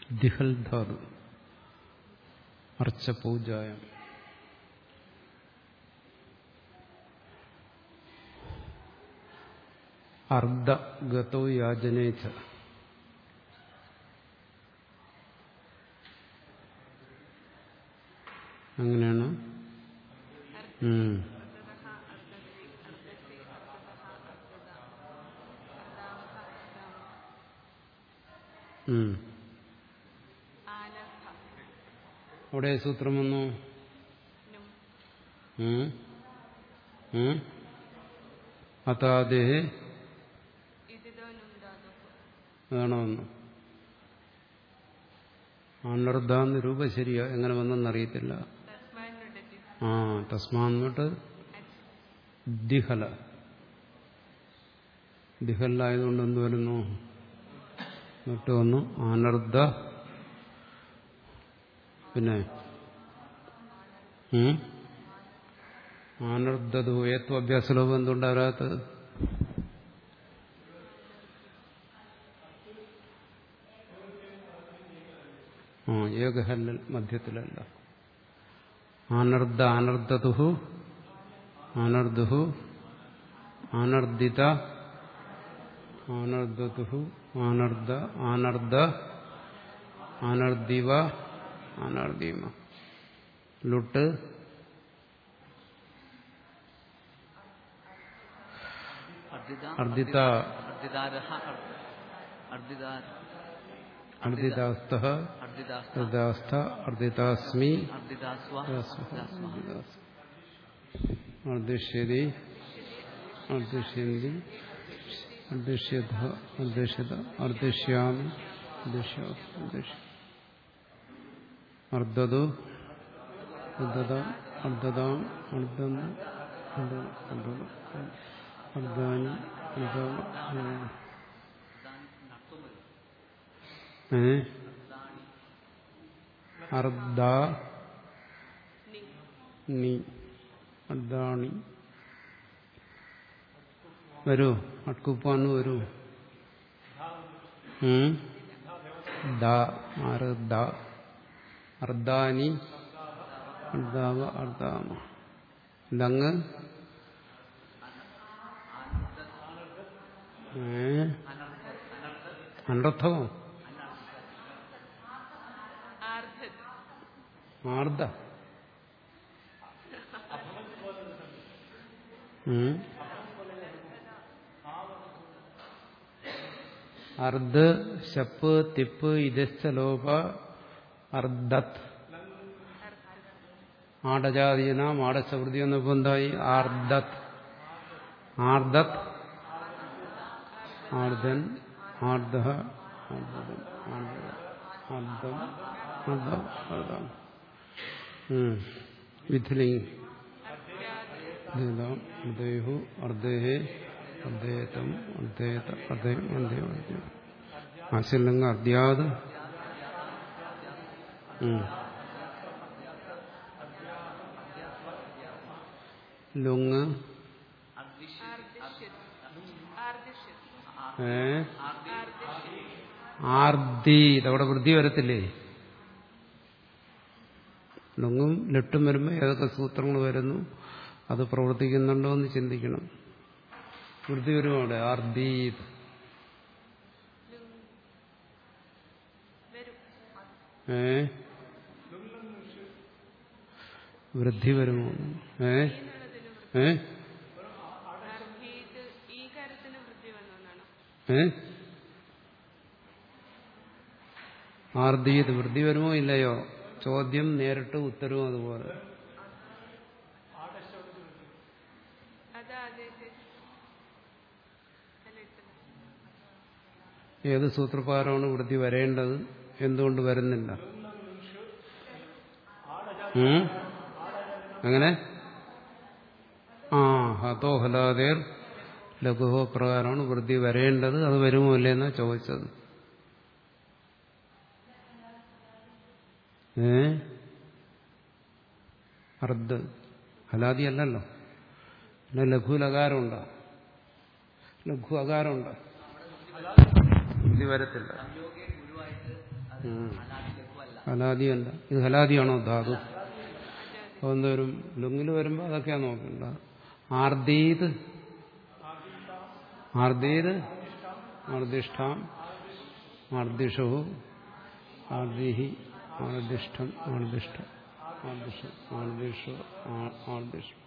ദിഹൽ ധാതു അർച്ച പൂജായം അർദ്ധ ഗതോ യാചനേച്ച അങ്ങനെയാണ് ഉം. ഉം. അവിടെ സൂത്രം വന്നു ഉം. ഉം. അതാദേഹേ അതാണ് വന്നു അനർദ്ധാന്ന് രൂപ ശരിയാ എങ്ങനെ വന്നെന്നറിയത്തില്ല ആ തസ്മാന്നിട്ട് ദിഹല ദിഹലായതുകൊണ്ട് എന്ത് വരുന്നു എന്നിട്ട് വന്നു അനർദ്ധ പിന്നെ ഉം? അനർദ്ധതു ഏത്വ അഭ്യാസലോപം എന്തുകൊണ്ട് വരാത്തത് ആ ഏകഹല്ലൽ മധ്യത്തിലല്ല ആനർദ്ദ ആനർദ്ദതുഹു ആനർദുഹു ആനർദിത ആനർദ്ദതുഹു ആനർദ്ദ ആനർദ്ദ ആനർദിവ ആനർദീമ ലുട്ട് അർദിത അർദിതാസ്ത അർദിതാസ്ഥ അർദിതാസ്മി അർദിഷ്യതി അർദിഷ്യന്തി അർദിഷ്യത അർദിഷ്യത അർദിഷ്യാമി അർദിഷ്യ അർദിഷ്യ അർദ്ധതു അർദ്ധത അർദ്ധതാം അർദ്ധന്ന് അർദ്ധാനി അർദ്ധ ഏ അർദ്ധ നി അർദ്ധാണി വരൂ അട്കുപ്പാന്ന് വരൂ ഉം? ദ അർദ്ധ അർദ്ധാനി അർദ്ധാവ അർദ്ധാമ ലങ് ഏ അനർത്ഥമോ ആർദ്ദ ഉം. അർദ്ധ ശപ്പ് തിപ്പ് ഇതശ്ച ലോപ അർദ്ധത് ആടജാതീനാം ആടശവൃതി എന്നപ്പോ എന്തായി ആർദ്ധത് ആർദ്ധത് ആർദ്ധൻ ആർദ്ധ ആർദ്ധം ആർദ്ധം അർദ്ധം അർദ്ധം വിഥിലിംഗ് അർദ്ധേഹു അർദ്ധേഹേ അർദ്ധേതം അർദ്ധേത അർദ്ധയം അർദ്ധയം അർദ്ധയം ആശലിംഗ അർദ്യാത് ലുങ് ഏ ആർദ്ദി ഇതവിടെ വൃദ്ധി വരത്തില്ലേ ലുങ്ങും ലെട്ടും വരുമ്പോൾ ഏതൊക്കെ സൂത്രങ്ങൾ വരുന്നു അത് പ്രവർത്തിക്കുന്നുണ്ടോ എന്ന് ചിന്തിക്കണം വൃദ്ധി വരും അവിടെ ആർദ്ദീത് ഏ വൃദ്ധി വരുമോ ഏ ഏ ഏ ആർദ്ദീത് വൃദ്ധി വരുമോ ഇല്ലയോ ചോദ്യം നേരിട്ട് ഉത്തരവും അതുപോലെ ഏത് സൂത്രപ്രകാരമാണ് വൃദ്ധി വരേണ്ടത് എന്തുകൊണ്ട് വരുന്നില്ല ഉം? അങ്ങനെ ആ ഹതോ ഹലാദേർ ലഘുഹോ പ്രകാരമാണ് വൃദ്ധി വരേണ്ടത് അത് വരുമോ ഇല്ലെന്നാ ചോദിച്ചത് ഏ അർദ്ധ ഹലാദി അല്ലല്ലോ പിന്നെ ലഘു ലകാരമുണ്ടോ ലഘു അകാരമുണ്ടോ ഇത് വരത്തില്ല ഉം. അനാദി ലഘു അല്ല ഹലാദിയല്ല ഇത് ഹലാദിയാണോ ധാതു അപ്പോൾ എന്തോരും ലുങ്ങിൽ വരുമ്പോൾ അതൊക്കെയാ നോക്കണ്ട ആർദീത് ആർദീത് ആർദിഷ്ഠാം ആർദിഷു ആർദിഹി ആർദിഷ്ടം ആർദിഷ്ടം ആർദിഷം ആർദിഷു ആർദിഷം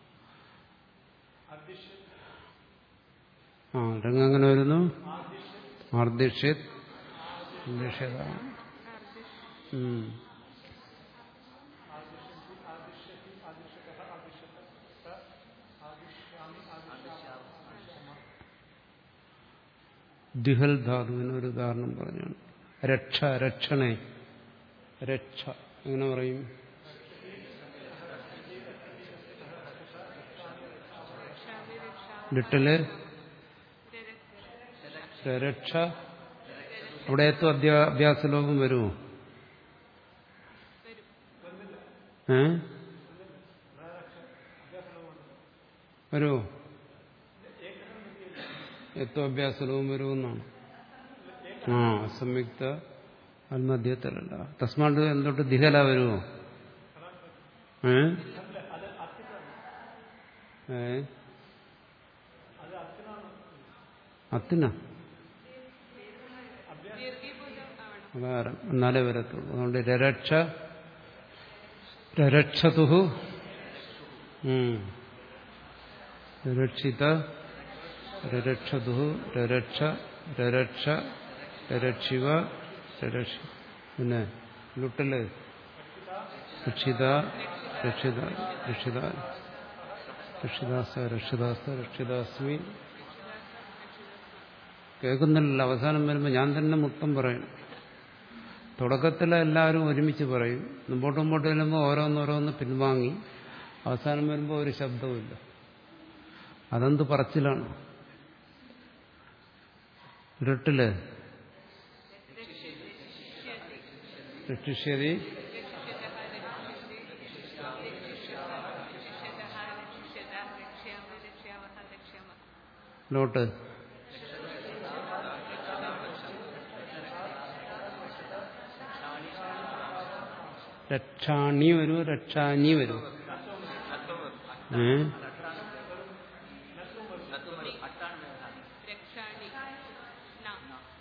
ആ രംഗങ്ങനെ വരുന്നു ആർദിഷ്യത് ആർദിഷ്യതാണ് ഉം. ദ്വിഹൽ ധാതുവിന് ഒരു ഉദാഹരണം പറഞ്ഞാണ് രക്ഷ രക്ഷണേ രക്ഷ എങ്ങനെ പറയും ലിട്ടില് രക്ഷ അവിടെ ഏറ്റവും അധ്യാ അഭ്യാസലോകം വരുമോ ഏ വരുമോ ഏറ്റവും അഭ്യാസലവും വരുമെന്നാണ് ആ അസംയുക്ത അൽമധ്യത്തിലല്ല തസ്മാണ്ട് എന്തൊട്ട് ദിഹല വരുമോ ഏ ഏ അത്തിന അതാരം എന്നാലേ വരത്തുള്ളൂ അതുകൊണ്ട് രരക്ഷ രരക്ഷതു രരക്ഷിത രരക്ഷതു രരക്ഷ രരക്ഷ രരക്ഷിവ രരക്ഷി പിന്നെ ലുട്ടല് രക്ഷിത രക്ഷിത രക്ഷിത രക്ഷിതാസ രക്ഷിതാസ രക്ഷിതാസ്മി കേൾക്കുന്നില്ല അവസാനം വരുമ്പോൾ ഞാൻ തന്നെ മൊത്തം പറയും തുടക്കത്തിൽ എല്ലാവരും ഒരുമിച്ച് പറയും മുമ്പോട്ട് മുമ്പോട്ട് ചെല്ലുമ്പോൾ ഓരോന്നോരോന്ന് പിൻവാങ്ങി അവസാനം വരുമ്പോൾ ഒരു ശബ്ദവുമില്ല അതെന്ത് പറച്ചിലാണ് ഇരുട്ടില് രക്ഷിഷ്യതി ലോട്ട് രക്ഷാണി വരൂ രക്ഷാനി വരൂ ഏ രക്ഷാണി ന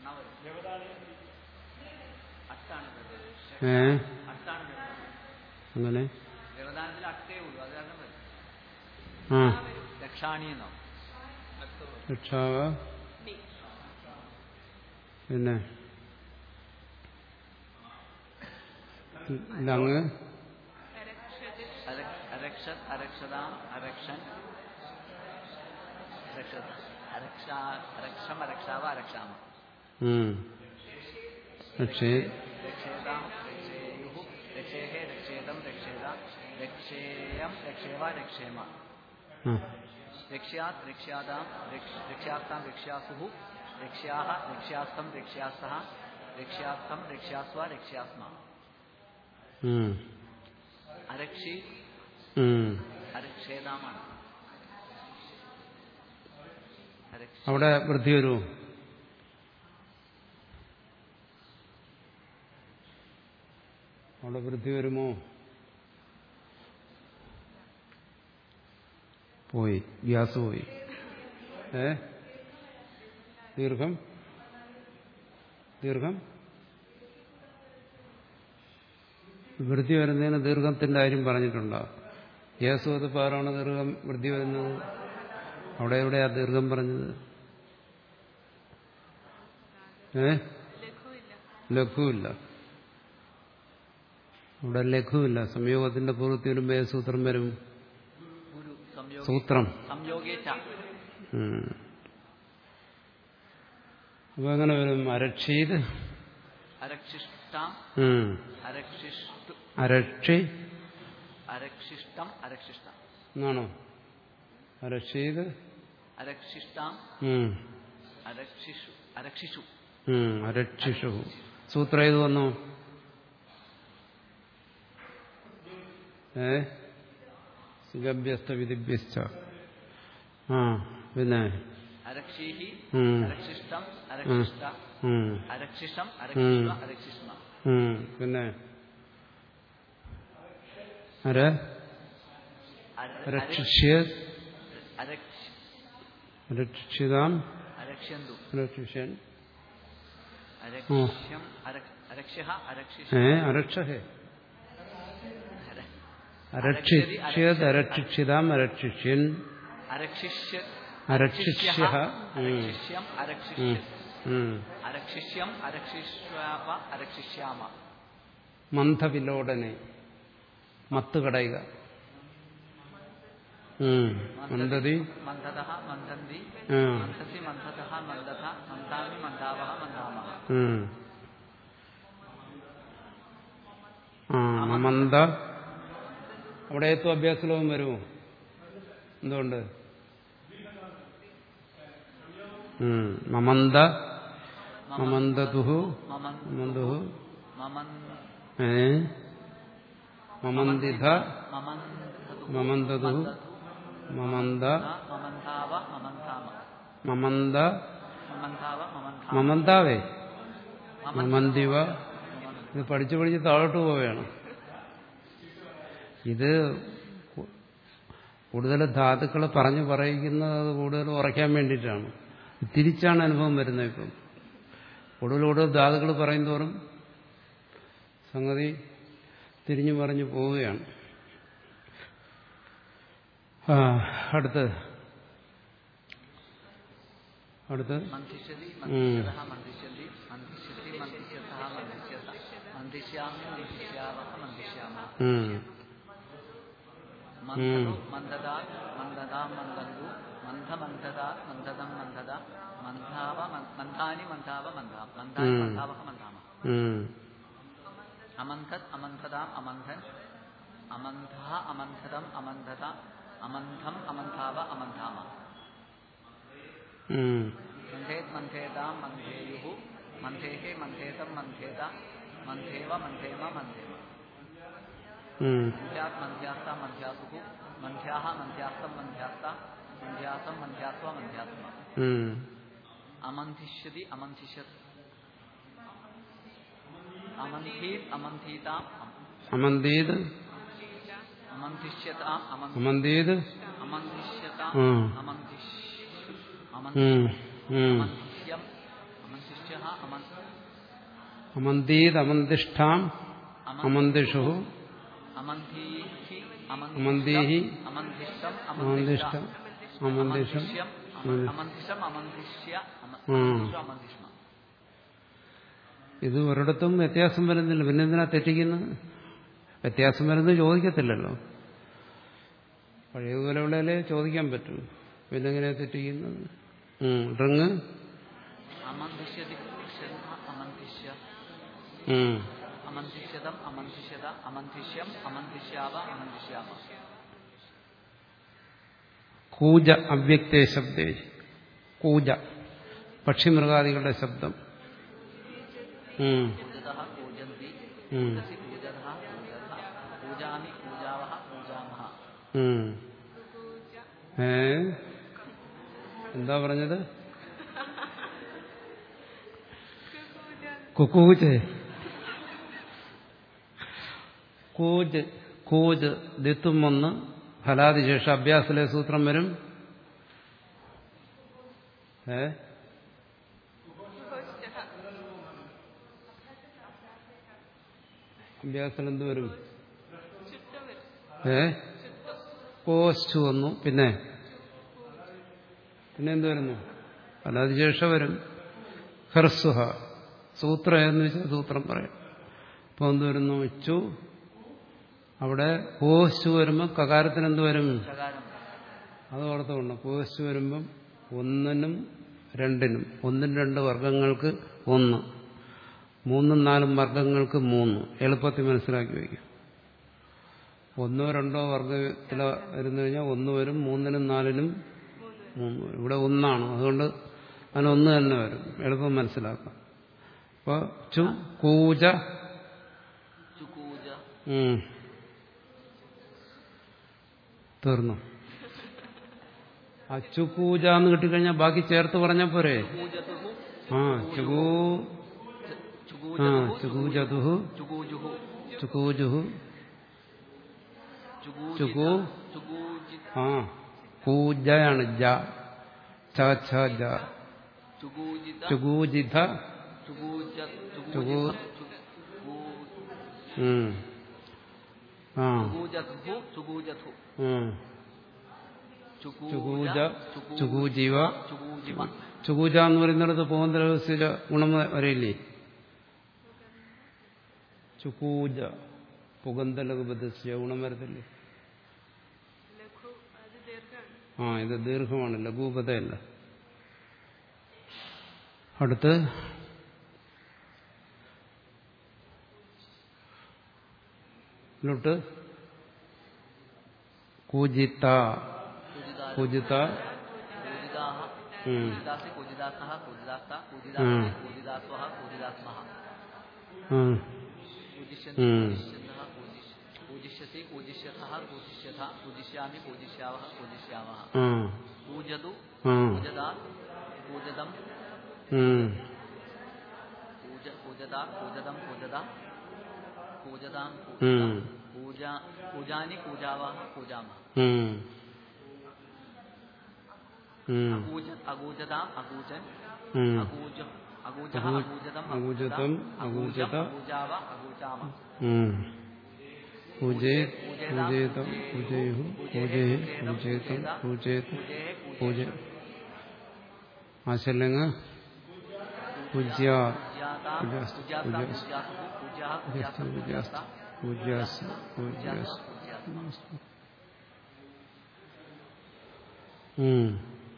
ഏ അങ്ങനെ വ്യവധാനത്തിൽ അട്ടേ ഉള്ളൂ അത് കാരണം വരും. ആ രക്ഷാണി എന്നോ രക്ഷാവ നി പിന്നെ ലങ് രക്ഷതി അര- അരക്ഷത് അരക്ഷതാം അരക്ഷൻ അരക്ഷത് അരക്ഷാ അരക്ഷം അരക്ഷാവ അരക്ഷാമ ഉം. രക്ഷേ രക്ഷേതാം രക്ഷേയുഹു രക്ഷേഹേ രക്ഷേതം രക്ഷേത രക്ഷേയം രക്ഷേവ രക്ഷേമ ആ രക്ഷ്യാത് രക്ഷ്യാതാം രക്ഷ- രക്ഷ്യാസ്താം രക്ഷ്യാസുഹു രക്ഷ്യാഹ രക്ഷ്യാസ്തം രക്ഷ്യാസഹ രക്ഷ്യാസ്തം രക്ഷ്യാസ്വ രക്ഷ്യാസ്മ ഉം. അരക്ഷി ഉം. അരക്ഷേതാമാണ് അരക്ഷ അവിടെ വൃദ്ധി വരുമോ അവിടെ വൃദ്ധി വരുമോ പോയി ഗ്യാസ് പോയി ഏ ദീർഘം ദീർഘം വൃദ്ധി വരുന്നതിന് ദീർഘത്തിന്റെ കാര്യം പറഞ്ഞിട്ടുണ്ടോ യേസു അത് പാറാണ് ദീർഘം വൃദ്ധി വരുന്നത് അവിടെ എവിടെയാ ദീർഘം പറഞ്ഞത് ഏ ലഘുവില്ല ലഘുവില്ല അവിടെ ലഘുവില്ല സംയോഗത്തിന്റെ പൂർത്തി വരുമ്പോ ഏത് സൂത്രം വരും ഗുരു സംയോഗ സൂത്രം സംയോഗേച്ച ഉം. അപ്പൊ എങ്ങനെ വരും അരക്ഷീത് അരക്ഷിഷ്ടാം ഉം. അരക്ഷിഷ്ടു അരക്ഷി അരക്ഷിഷ്ടം അരക്ഷിഷ്ടം എന്നാണോ അരക്ഷീത് അരക്ഷിഷ്ടാം ഉം. അരക്ഷിഷു അരക്ഷിഷു ഉം. അരക്ഷിഷു സൂത്രം ഏത് വന്നു ഏ ഗഭ്യസ്ത വിധിഭ്യസ്ത ആ പിന്നെ അരക്ഷീഹി ഉം. അരക്ഷിഷ്ടം അരക്ഷിഷ്ട ഉം. അരക്ഷിഷം അരക്ഷിഷ്വ ഉം. അരക്ഷിഷ്മ ഉം, പിന്നെ അര അര- രക്ഷ്യ അരക്ഷ- രക്ഷിതാം അരക്ഷ്യന്തു രക്ഷ്യൻ അരക്ഷ്യം അരക്ഷ- അരക്ഷ്യഃ അരക്ഷിഷ ഏ അരക്ഷഹേ അരക്ഷിഷ്യത് അരക്ഷിതാം അരക്ഷിഷ്യൻ അരക്ഷിഷ്യ അരക്ഷിഷ്യ അരക്ഷിഷ്യം അരക്ഷിഷ്യ ഉം. അരക്ഷിഷ്യം അരക്ഷിഷ്യാവ അരക്ഷിഷ്യാമ മന്ദവിലോടനെ മത്ത് കടയുക ഉം. മന്ദതി മന്ദതഃ മന്ദന്തി ആ. മന്ദസി മന്ദതഃ മന്ദഥ മന്ദാമി മന്ദാവഹ മന്ദാമഹ ഉം. ആ മന്ദ അവിടെ ഏറ്റവും അഭ്യാസലോകം വരുമോ എന്തുകൊണ്ട് ഉം. മമന്ദ മമന്ദതുഹു മമൻ മമന്ദുഹു മമൻ ഏ മമന്ദിധ മമന്തതു മമന്തതുഹു മമന്ദ മമന്താവ മമന്താമ മമന്ദ മമന്താവ മമന്താമ മമന്താവേ മമന്തിവ ഇത് പഠിച്ചു പഠിച്ച് താഴോട്ട് പോവുകയാണ് ഇത് കു- കൂടുതൽ ധാതുക്കൾ പറഞ്ഞു പറയിക്കുന്നത് അത് കൂടുതൽ ഉറയ്ക്കാൻ വേണ്ടിയിട്ടാണ് തിരിച്ചാണ് അനുഭവം വരുന്നത് ഇപ്പം കൂടുതൽ കൂടുതൽ ധാതുക്കൾ പറയുന്തോറും സംഗതി തിരിഞ്ഞു പറഞ്ഞു പോവുകയാണ് ആ, അടുത്ത് അടുത്ത് മന്ദിഷ്യതി മന്ദിഷ്യതഃ മന്ദിഷ്യന്തി മന്ദിഷ്യത്തി മന്ദിഷ്യതഃ മന്ദിഷ്യത മന്ദിഷ്യാമി മന്ദിഷ്യാവഹ മന്ദിഷ്യാമ ഉം. മന്ദതു മന്ദതാ മന്ദതാ മന്ദന്തു മന്ദമന്ദതാ മന്ദതം മന്ദത മന്ദാവ മന്- മന്ദാനി മന്ദാവ മന്ദാ മന്ദാനി ഉം. മന്ദാവഹ മന്ദാമ ഉം. അമന്ധത് അമന്ധതാം അമന്ധൻ അമന്ധ അമന്ധതം അമന്ധത അമന്ധം അമന്ധാവ അമന്ധാമ ഉം. മന്ധേത് മന്ധേതാം മന്ധേയു മന്ധേഹേ മന്ധേതം മന്ധേത മന്ധേവ മന്ധേമ മന്ധേമ ഉം. മന്ധ്യാത് മന്ധ്യാസ്ത മന്ധ്യാസു മന്ധ്യാഹ മന്ധ്യാസ്തം മന്ധ്യാസ്ത മന്ധ്യാസം മന്ധ്യാസ്വ മന്ധ്യാത്മ ഉം. അമന്ധിഷ്യതി അമന്ധിഷ്യത് അമന്ധീത് അമന്ധീതാം അമന്തീത് അമന്ധിഷ്യതാം അമന്തി അമന്തീത് അമന്തിഷ്യതാം ഉം. അമന്തിഷ് ഉം. ഉം. അമന്തിഷ്യം അമന്തിഷ്യഃ അമൻ അമന്തീത് അമന്തിഷ്ഠാം അമന്തിഷു അമന്ധീഹി അമന്തീഹി അമന്ധിഷ്ടം അമന്തിഷ്ടം അമന്തിഷം അമന്തിഷ്യം അമന്തി- അമന്തിഷം അമന്തിഷ്യ അമ- ഉം. അമന്തിഷു അമന്തിഷ്മ ഇത് ഒരിടത്തും വ്യത്യാസം വരുന്നില്ല പിന്നെ എന്തിനാ തെറ്റിക്കുന്നത് വ്യത്യാസം വരുന്നത് ചോദിക്കത്തില്ലല്ലോ പഴയതുപോലെ ഉള്ളതിലേ ചോദിക്കാൻ പറ്റൂ പിന്നെ എങ്ങനെയാ തെറ്റിക്കുന്നത് ഉം. ഡ്രിങ് അമന്തിഷ്യതി കൃഷ്ണ അമന്തിഷ്യ ഉം. അമന്തിഷ്യതം അമന്തിഷ്യത അമന്തിഷ്യം അമന്തിഷ്യാവ അമന്തിഷ്യാമ കൂജ അവ്യക്തേ ശബ്ദേ കൂജ പക്ഷിമൃഗാദികളുടെ ശബ്ദം ഉം. പൂജതഃ പൂജന്തി ഉം. പൂജസി പൂജതഃ പൂജതഃ പൂജാമി പൂജാവഹ പൂജാമഹ ഉം. ഏ എന്താ പറഞ്ഞത് കുക്കൂജ് കൂജ് കൂജ് ദിത്തും ഒന്ന് ഫലാതിശേഷ അഭ്യാസത്തിലെ സൂത്രം വരും ഏ അഭ്യാസത്തിൽ എന്ത് വരും ചുറ്റം വരും ഏ പോസ്റ്റ് വന്നു പിന്നെ പിന്നെ എന്ത് വരുന്നു ഫലാതിശേഷ വരും ഹ്രസ്വഹ സൂത്രം എന്ന് വെച്ചാൽ സൂത്രം പറയാം അപ്പോൾ എന്ത് വരുന്നു ചു അവിടെ പോസ്റ്റ് വരുമ്പോൾ കകാരത്തിന് എന്ത് വരും ചകാരം അത് ഓർത്തുകൊണ്ട് പോസ്റ്റ് വരുമ്പം ഒന്നിനും രണ്ടിനും ഒന്നും രണ്ട് വർഗങ്ങൾക്ക് ഒന്ന് മൂന്നും നാലും വർഗങ്ങൾക്ക് മൂന്ന് എളുപ്പത്തിൽ മനസ്സിലാക്കി വയ്ക്കും ഒന്നോ രണ്ടോ വർഗത്തിൽ വരുന്നു കഴിഞ്ഞാൽ ഒന്ന് വരും മൂന്നിനും നാലിനും മൂന്ന് വരും ഇവിടെ ഒന്നാണ് അതുകൊണ്ട് അതിന് ഒന്ന് തന്നെ വരും എളുപ്പം മനസ്സിലാക്കാം അപ്പോൾ ചു കൂജ ചുകൂജ ഉം. തീർന്നു ആ ചുക്കൂജ എന്ന് കിട്ടിക്കഴിഞ്ഞാൽ ബാക്കി ചേർത്ത് പറഞ്ഞാൽ പോരെ ചുകൂജതുഹു ആ ചുകൂ ചുകൂജ ആ ചുകൂജതുഹു ചുകൂജതുഹു ചുകൂജുഹു ചുകൂജുഹു ചുകൂജിത ചുകൂ. ചുകൂജിത ആ കൂജയാണ് ജ ച ഛ ജ ചുകൂജിത ചുകൂജിത ചുകൂജ ചുകൂ. ചുകൂജിത ചുകൂ ഉം. ആ ചുകൂജതുഹു ചുകൂജതു ഉം. ചുകൂജ ചുകൂജ ചുകൂ- ചുകൂജീവ ചുകൂജിമ ചുകൂജ എന്ന് പറയുന്നിടത്ത് പോകുന്ന ഗുണം വരയില്ലേ ചുകൂജ പുഗന്ധലകുബദ്ധസ്യ ഗുണം വരത്തില്ലേ ലഘു അത് ദീർഘമാണ് ആ ഇത് ദീർഘമാണ് ലഘൂപതയല്ല അടുത്ത് ലുട്ട് കൂജിത്ത കൂജിതാ കൂജിത്ത കൂജിതാഹ ഉം. കൂജിതാസി കൂജിതാസഹ കൂജിതാസ്ത ഉം. കൂജിതാസി കൂജിതാസ്വഹ കൂജിതാസ്മഹ ഉം. പൂജിഷ്യന്തി ഉം. പൂജിഷ്യന്തഃ പൂജിഷ്യ പൂജിഷ്യസി പൂജിഷ്യഥഃ പൂജിഷ്യഥ പൂജിഷ്യാമി പൂജിഷ്യാവഹ പൂജിഷ്യാവഹ ആ പൂജതു ആ പൂജതാ പൂജതം ഉം. പൂജ പൂജതാ പൂജതം പൂജതാ പൂജതാം ഉം. പൂജ പൂജാനി പൂജാവഹ പൂജാമഹ ഉം. ഉം. അകൂജ അകൂജതാം അകൂജൻ ഉം. അകൂജ അകൂജ അകൂ- അകൂജതം അകൂജതം, അകൂജം അകൂജത. അകൂജാവ അകൂജാമ ഉം. പൂജേത് പൂജേതം പൂജയുഹു പൂജയെ പൂജേതം പൂജേത് പൂജ ആശല്ലങ്ങ് പൂജ്യ പൂജാസ് പൂജാസ് പൂജാസ് പൂജാസ് പൂജാസ് പൂജാസ് ഉം.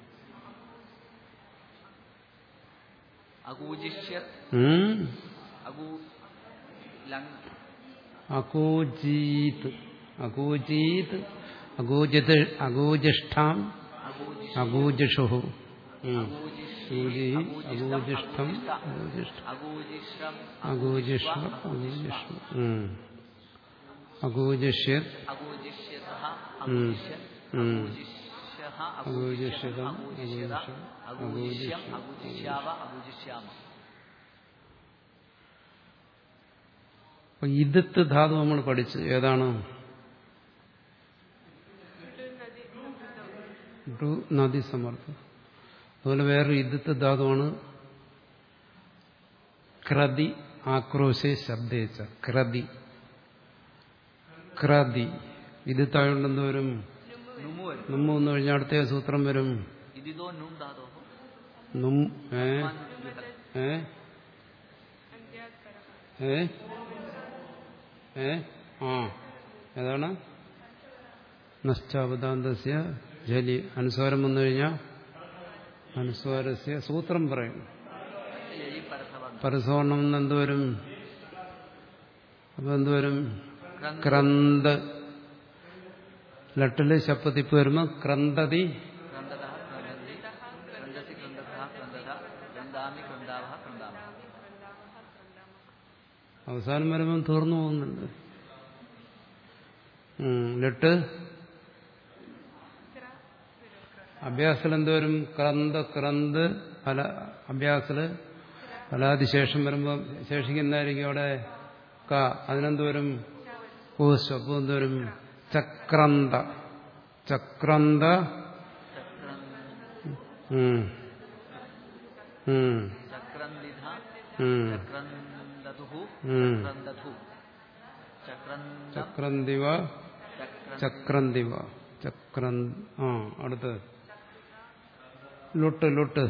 അകൂജിഷ്യ ഉം. അകൂ ലങ് അകൂജീത് അകൂജീത് അകൂജിത് അകൂജിഷ്ഠാം അകൂജിഷുഹു ഉം. അകൂജി അകൂജിഷ്ഠം അകൂജിഷ്ഠം അകൂജിഷ്രം അകൂജിഷ്വ അകൂജിഷ്വ ഉം. അകൂജിഷ്യത് അകൂജിഷ്യതഃ ഉം. അകൂജിഷ്യൻ ഉം. അകൂജിഷ്യഃ അകൂജിഷ്യതം അകൂജിഷ്യത അകൂജിഷ്യം അകൂജിഷ്യം അകൂജിഷ്യം അകൂജിഷ്യാവ അകൂജിഷ്യാമ അപ്പൊ ഇതിത്ത് ധാതു നമ്മൾ പഠിച്ചു ഏതാണ് നദി സമൃദ്ധം ഡു നദി സമർത്ഥം അതുപോലെ വേറൊരു ഇതിത്ത് ധാതുവാണ് ക്രതി ആക്രോശേ ശബ്ദേച്ച ക്രതി ക്രതി ഇതിത്തായോണ്ട് എന്ത് വരും നുമു വരും നമ്മ ഒന്ന് കഴിഞ്ഞാൽ അടുത്ത സൂത്രം വരും ഇതിതോ നും ധാതോ നും ഏ ഏ അന്ത്യാത്പരം ഏ ഏ ആ ഏതാണ് നശ്ചാപദാന്തസ്യ ജലി അനുസ്വാരം വന്നു കഴിഞ്ഞാൽ അനുസ്വാരസ്യ സൂത്രം പറയും യയി പരസവർണ്ണ പരസവർണം എന്ന് എന്തുവരും അപ്പൊ എന്തുവരും ക്രന്ദ ക്രന്ത് ലട്ടില് ശപ്പതിപ്പ് വരുമ്പോ ക്രന്തതി ക്രന്ദതഃ ക്രന്ദന്തി ക്രന്ദസി ക്രന്ദതഃ ക്രന്ദത ക്രന്ദാമി ക്രന്ദാവഹ ക്രന്ദാമഹ അവസാനം വരുമ്പം തീർന്നു പോകുന്നുണ്ട് ഉം, ലട്ട് അഭ്യാസത്തിൽ എന്തുവരും ക്രന്ത് ക്രന്ത് ഫല അഭ്യാസത്തില് ഫലാതിശേഷം വരുമ്പോൾ ശേഷിക്കുന്നതായിരിക്കും അവിടെ ക അതിനെന്തുവരും കൂസ് അപ്പോൾ എന്തുവരും ചക്രന്ത ചക്രന്ത ഉം. ഉം. ചക്രന്ദിധ ഉം. ചക്രന്ദതുഃ ഉം. ചക്രന്ദധു ചക്രന്ദം ചക്രന്തിവ ചക്രന്ദി ചക്രന്തിവ ചക്ര ആ അടുത്ത് ലുട്ട് ലുട്ട്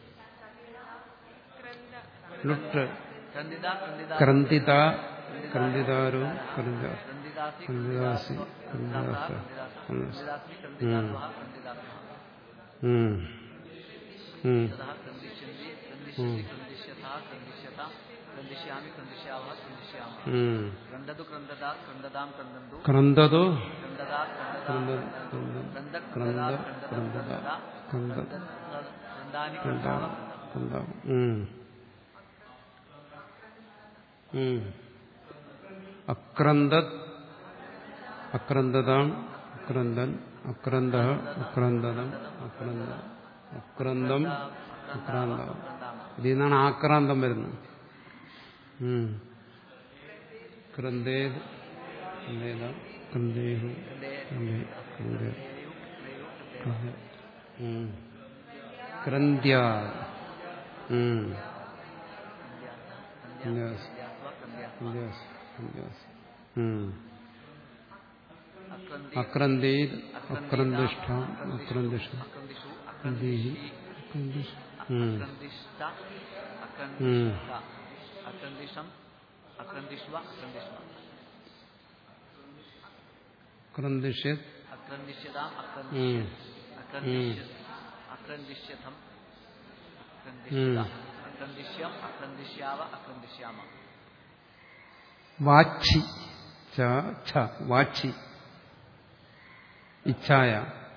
ലുട്ട് ക്രന്ദിത ക്രന്ദിത ക്രന്തിത ക്രന്തിതാരു ക്രന്ത ക്രന്ദിതാസി ക്രന്ദിതാസി ക്രന്ദിതാസ ക്രന്ദിതാസ ക്രന്ദിതാസ്മി ക്രന്ദിതാസ്വഹ ക്രന്ദിതാസ്മഹ ഉം. ഉം. തഥ ക്രന്ദിഷ്യന്തി ക്രന്ദിഷ്യസി ക്രന്ദിഷ്യഥ ക്രന്ദിഷ്യത ക്രന്ദിഷ്യാമി ക്രന്ദിഷ്യാവഹ ക്രന്ദിഷ്യാമ ഉം. ക്രന്ദതു ക്രന്ദത ക്രന്ദതാം ക്രന്ദന്തു ക്രന്ദതു ക്രന്ദതാ ക്രന്ദ ക്രന്ദതാ ക്രന്ദ ക്രന്ദ ക്രന്ദ ക്രന്ദത ക്രന്ദത ക്രന്ദത ക്രന്ദ ക്രന്ദാനി ക്രന്ദ ക്രന്ദാവ ക്രന്ദ ഉം. ഉം. അക്രന്ദത് അക്രന്ദതാം അക്രന്ദൻ അക്രന്ദ അക്രന്ദതം അക്രന്ദ അക്രന്ദം അക്രാന്ത ക്രന്ദാമ ഇതിൽ നിന്നാണ് ആക്രാന്തം വരുന്നത് ഉം. ക്രന്ദേത് ക്രന്ദേത ക്രന്ദേഹു ക്രന്ദേ ക്രന്ദേ ക്രന്ദേ. ഉം. ക്രന്ത്യാ ഉം. ക്രന്ത്യാസ് ക്രന്ത്യാസ് ക്രന്ത്യാസ് ഉം. അക്രന്ദേത് അക്രന്ദിഷ്ഠ അക്രന്ദിഷ്ഠ അക്രന്ദിഷു ക്രന്ദേഹി ക്രന്ദിഷ് ഉം. അക്രന്ദിഷ്ട അക്രന്ദിഷ്ട അക്രന്ദിഷം അക്രന്ദിഷ്വ അക്രന്ദിഷ്വ ക്രന്ദിഷ്യത് അക്രന്ദിഷ്യതാം ഉം. അക്രന്ദിഷ്യ അക്രന്ദിഷ്യഥം അക്രന്ദിഷ്യത അക്രന്ദിഷ്യം അക്രന്ദിഷ്യാവ അക്രന്ദിഷ്യാമ വാച്ചി ച ഛ വാച്ചി ഇച്ഛായ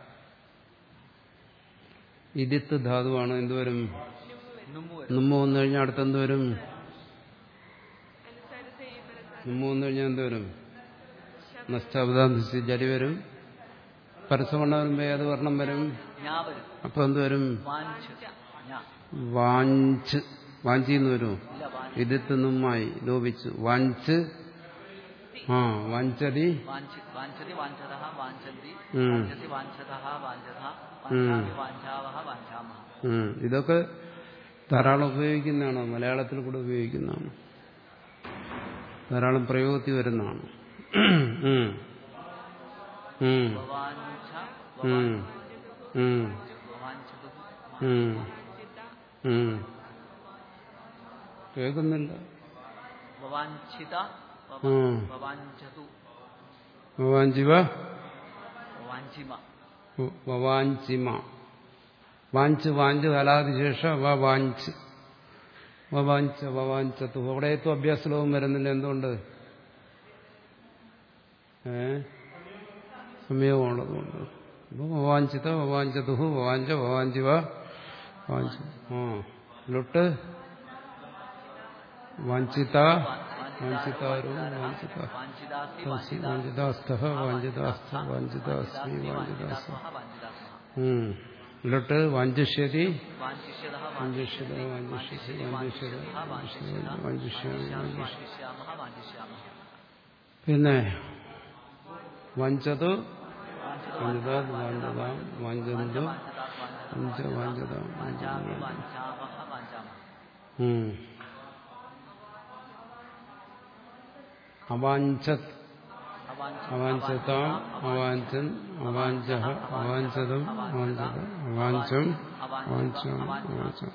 ഇതിത്ത് ധാതുവാണ് എന്തുവരും നുമ്മു നമ്മ വന്നു കഴിഞ്ഞാൽ അടുത്ത് എന്തുവരും അനുസരിച്ച് ഈ പരസ നമ്മ വന്നു കഴിഞ്ഞാൽ എന്തുവരും നഷ്ടബദാന്തിച്ച് ജലി വരും പരസവർണ്ണം വരുമ്പോ ഏത് വർണ്ണം വരും ഞാ വരും അപ്പൊ എന്തുവരും വാഞ്ച് ഞാ വാഞ്ച് വാഞ്ചിന്ന് വരും ഇല്ല വാഞ്ച് ഇതിത്ത് നിന്നുമായി ലോപിച്ചു വാഞ്ച് ആ വാഞ്ചതി വാഞ്ചി വാഞ്ചതി വാഞ്ചതഃ വാഞ്ചന്തി ഉം. വാഞ്ചതി വാഞ്ചതഃ വാഞ്ചത വാഞ്ചാമി വാഞ്ചാവഹ വാഞ്ചാമഹ ഉം. ഇതൊക്കെ ധാരാളം ഉപയോഗിക്കുന്നതാണ് മലയാളത്തിൽ കൂടെ ഉപയോഗിക്കുന്നതാണ് ധാരാളം പ്രയോഗത്തിൽ വരുന്നതാണ് ഉം. ഉം. വവാഞ്ച ഉം. ഉം. വവാഞ്ചതുഃ ഉം. ഉം. കേൾക്കുന്നില്ല വവാഞ്ചിത ഉം. വവാഞ്ചതു വവാഞ്ചിവ വവാഞ്ചിമ വവാഞ്ചിമ വാഞ്ച് വാഞ്ച് കലാതിശേഷ വവാഞ്ച് വവാഞ്ച വവാഞ്ചത്തു അവിടെയത്തും അഭ്യാസലോകം വരുന്നില്ല എന്തുകൊണ്ട് ഏ സംയോഗമുള്ളതുകൊണ്ട് അപ്പൊ വവാഞ്ചിത വവാഞ്ചതുഹു വവാഞ്ച വവാഞ്ചിവ വാഞ്ച ആ ലൊട്ട് വാഞ്ചിത വാഞ്ചിതാരു വാഞ്ചിത വാഞ്ചിതാസ്തി വാഞ്ചിതാസ്ഥ വാഞ്ചിതാസ്ഥ വാഞ്ചിതാസ്മി വാഞ്ചിതാസ്മ വാഞ്ചിതാസ്മഹ വാഞ്ചിതാസ്മഹ ഉം. ഇല്ലട്ട് വാഞ്ചിഷ്യതി വാഞ്ചിഷ്യതഃ വാഞ്ചിഷ്യത വാഞ്ചിഷ്യതി വാഞ്ചിഷ്യത വാഞ്ചിഷ്യത വാഞ്ചിഷ്യാമി വാഞ്ചിഷ്യ വാഞ്ചിഷ്യാമഹ വാഞ്ചിഷ്യാമഹ പിന്നെ വഞ്ചതു വഞ്ചതാ വാഞ്ചതാ വാഞ്ചന്തു വഞ്ച വാഞ്ചത വാഞ്ചാമി വാഞ്ചാമഹ വാഞ്ചാമഹ അവാഞ്ചത് അവാഞ്ച അവാഞ്ചതാം അവാഞ്ചൻ അവാഞ്ച അവാഞ്ചതം അവാഞ്ചത അവാഞ്ചം അവാഞ്ചം അവാഞ്ചം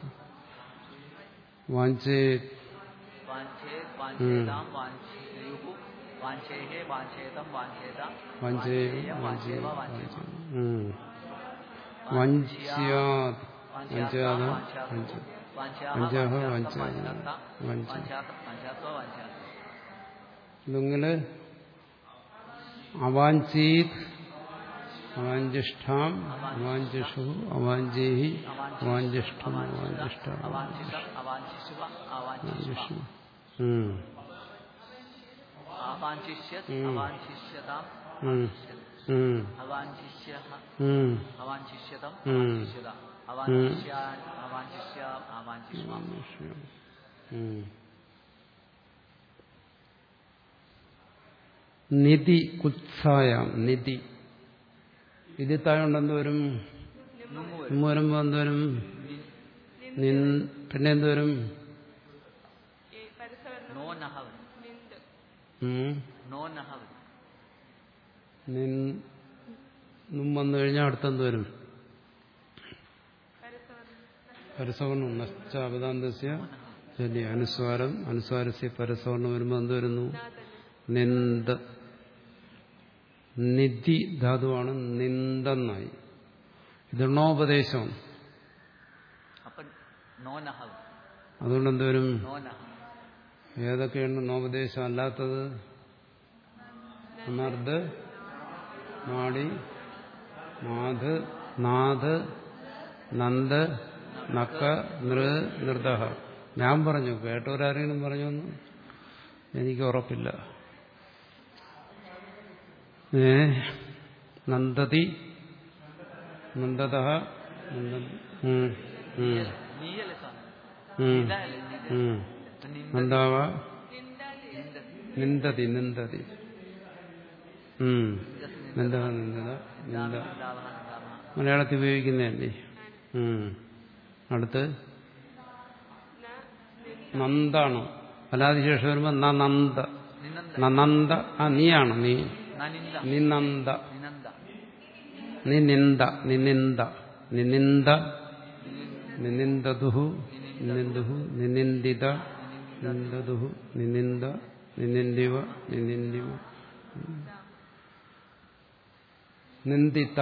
വാഞ്ചേത് വാഞ്ചേത് വാഞ്ചേതാം വാഞ്ചേയുഃ വാഞ്ചേഹേ വാഞ്ചേതം വാഞ്ചേത വഞ്ചേ വാഞ്ചേയം വഞ്ചേ വാഞ്ചേവ വാഞ്ചേമ വഞ്ചാത് വഞ്ചാത വഞ്ച വാഞ്ചാഹ വഞ്ചാഹ വാഞ്ചാത്ത വഞ്ചാത വഞ്ച വാഞ്ചാത്ത വാഞ്ചാത്വ വാഞ്ചാത്ത ഇതെങ്കില് അവാഞ്ചീത് അവാഞ്ചിഷ്ഠാം അവാഞ്ചിഷു അവാഞ്ചേഹി അവാഞ്ചിഷ്ഠം അവാഞ്ചിഷ്ട അവാഞ്ചിതം അവാഞ്ചിശുവ അവാഞ്ചിഷ്വ അവാഞ്ചിഷു ഉം. അവാഞ്ചിഷ്യത് ഉം. അവാഞ്ചിഷ്യതാം ഉം. ഉം. അവാഞ്ചിഷ്യഃ ഉം. അവാഞ്ചിഷ്യതം ഉം. അവാഞ്ചിഷ്യത അവാഞ്ചിഷ്യാൻ അവാഞ്ചിഷ്യ അവാഞ്ചിഷ്വ ഉം. നിധി കുത്സായാം നിധി ഇത് താഴെ വരും നുമ്മു വരും. ഉമ്മ വരുമ്പോ എന്തോരും നിൻ പിന്നെ എന്തോരും ഈ പരസവർണ്ണം നോ നഹ വരും. നിന്ത് ഉം. നോ നഹ വരും. നിൻ നും വന്നു കഴിഞ്ഞാൽ അടുത്തെന്ത് വരും പരസവർണ്ണം പരസവർണം നശ്ചാപതാന്തസ്യ ശരി അനുസ്വാരം അനുസ്വാരസ്യ പരസവർണം വരുമ്പോൾ എന്ത് വരുന്നു നാ തന്നെ നിന്ദ നിധി ധാതുവാണ് നിന്ദന്നായി ഇതെണ്ണോപദേശമാണ് അപ്പൊ നോ നഹ വരും. അതുകൊണ്ട് എന്തുവരും നോ നഹ ഏതൊക്കെയാണ് നോപദേശം അല്ലാത്തത് അമർദ് മാടി നാഥ് നാഥ് നന്ദ് നക്ക നൃ നൃത ഞാൻ പറഞ്ഞു കേട്ടവരാരെങ്കിലും പറഞ്ഞൊന്നും എനിക്ക് ഉറപ്പില്ല ഏ നന്ദതി നന്ദത നന്ദ ഉം, ഉം, നീയല്ലേ സ്വാമി ഉം, ഇതല്ലേ നീ ഉം. അപ്പൊ നിന്ദ നന്ദാവ നിന്ദതി നിന്ദതി ഉം. നിന്ദ നിന്ദത നിന്ദ നിന്ദാവഹ നിന്ദാമഹ മലയാളത്തിൽ ഉപയോഗിക്കുന്നതല്ലേ ഉം. അടുത്ത് നന്ദാണോ അല്ലാതെ ശേഷം വരുമ്പോ നന്ദ നിനന്ദ നന്ദ ആ നീയാണ് നീ നനിന്ദ നിനന്ദ നിനന്ദ നിനിന്ദ നിനിന്ദ നിനിന്ദ നിനിന്ദതുഹു നിനിന്ദുഹു നിനിന്ദിത നിന്ദതുഹു നിനിന്ദ നിനിന്ദിവ നിനിന്ദിവ നിന്ദിത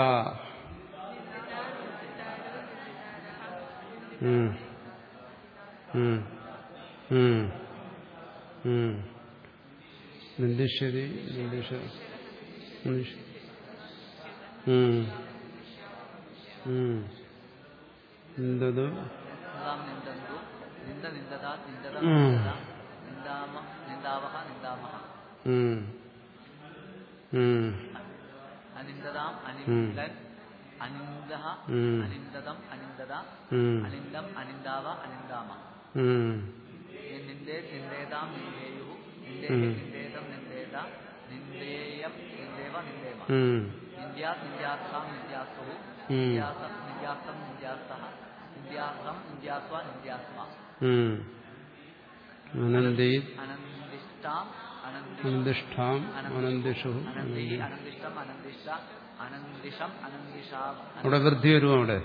ഉം. ഉം. ഉം. ഉം. നിന്ദിഷ്യതി നിന്ദിഷ നിന്ദിഷ ഉം. ഉം. നിന്ദതു നിന്ദാം നിന്ദന്തു നിന്ദ നിന്ദതാ നിന്ദത ഉം. നിന്ദത നിന്ദാമ നിന്ദാവഹ നിന്ദാമഹ ഉം. ഉം. അനിന്ദതാം അനിന്ദൻ അനിന്ദഹ ഉം. അനിന്ദതം അനിന്ദത ഉം. അനിന്ദം അനിന്ദാവ അനിന്ദാമ ഉം. നിന്ദേ നിന്ദേതാം നിന്ദേയു നിന്ദേ ഉം. നിന്ദേതം നിന്ദേത നിന്ദേയം നിന്ദേവ നിന്ദേമ ഉം. നിന്ദ്യാ നിന്ദ്യാസാം നിന്ദ്യാസു ഉം. നിന്ദ്യാസം നിന്ദ്യാസം നിന്ദ്യാസഃ നിന്ദ്യാസം നിന്ദ്യാസ്വ നിന്ദ്യാസ്മ ഉം. അനന്തി അനന്ദിഷ്ടാം അനന്ദിഷം അനന്തിഷ്ഠാം അനന്തിഷു അനന്തി അനന്തിഷ്ടം അനന്തിഷ്ട അനന്തിഷം അനന്തിഷാം അവിടെ വൃദ്ധി വരും അവിടെ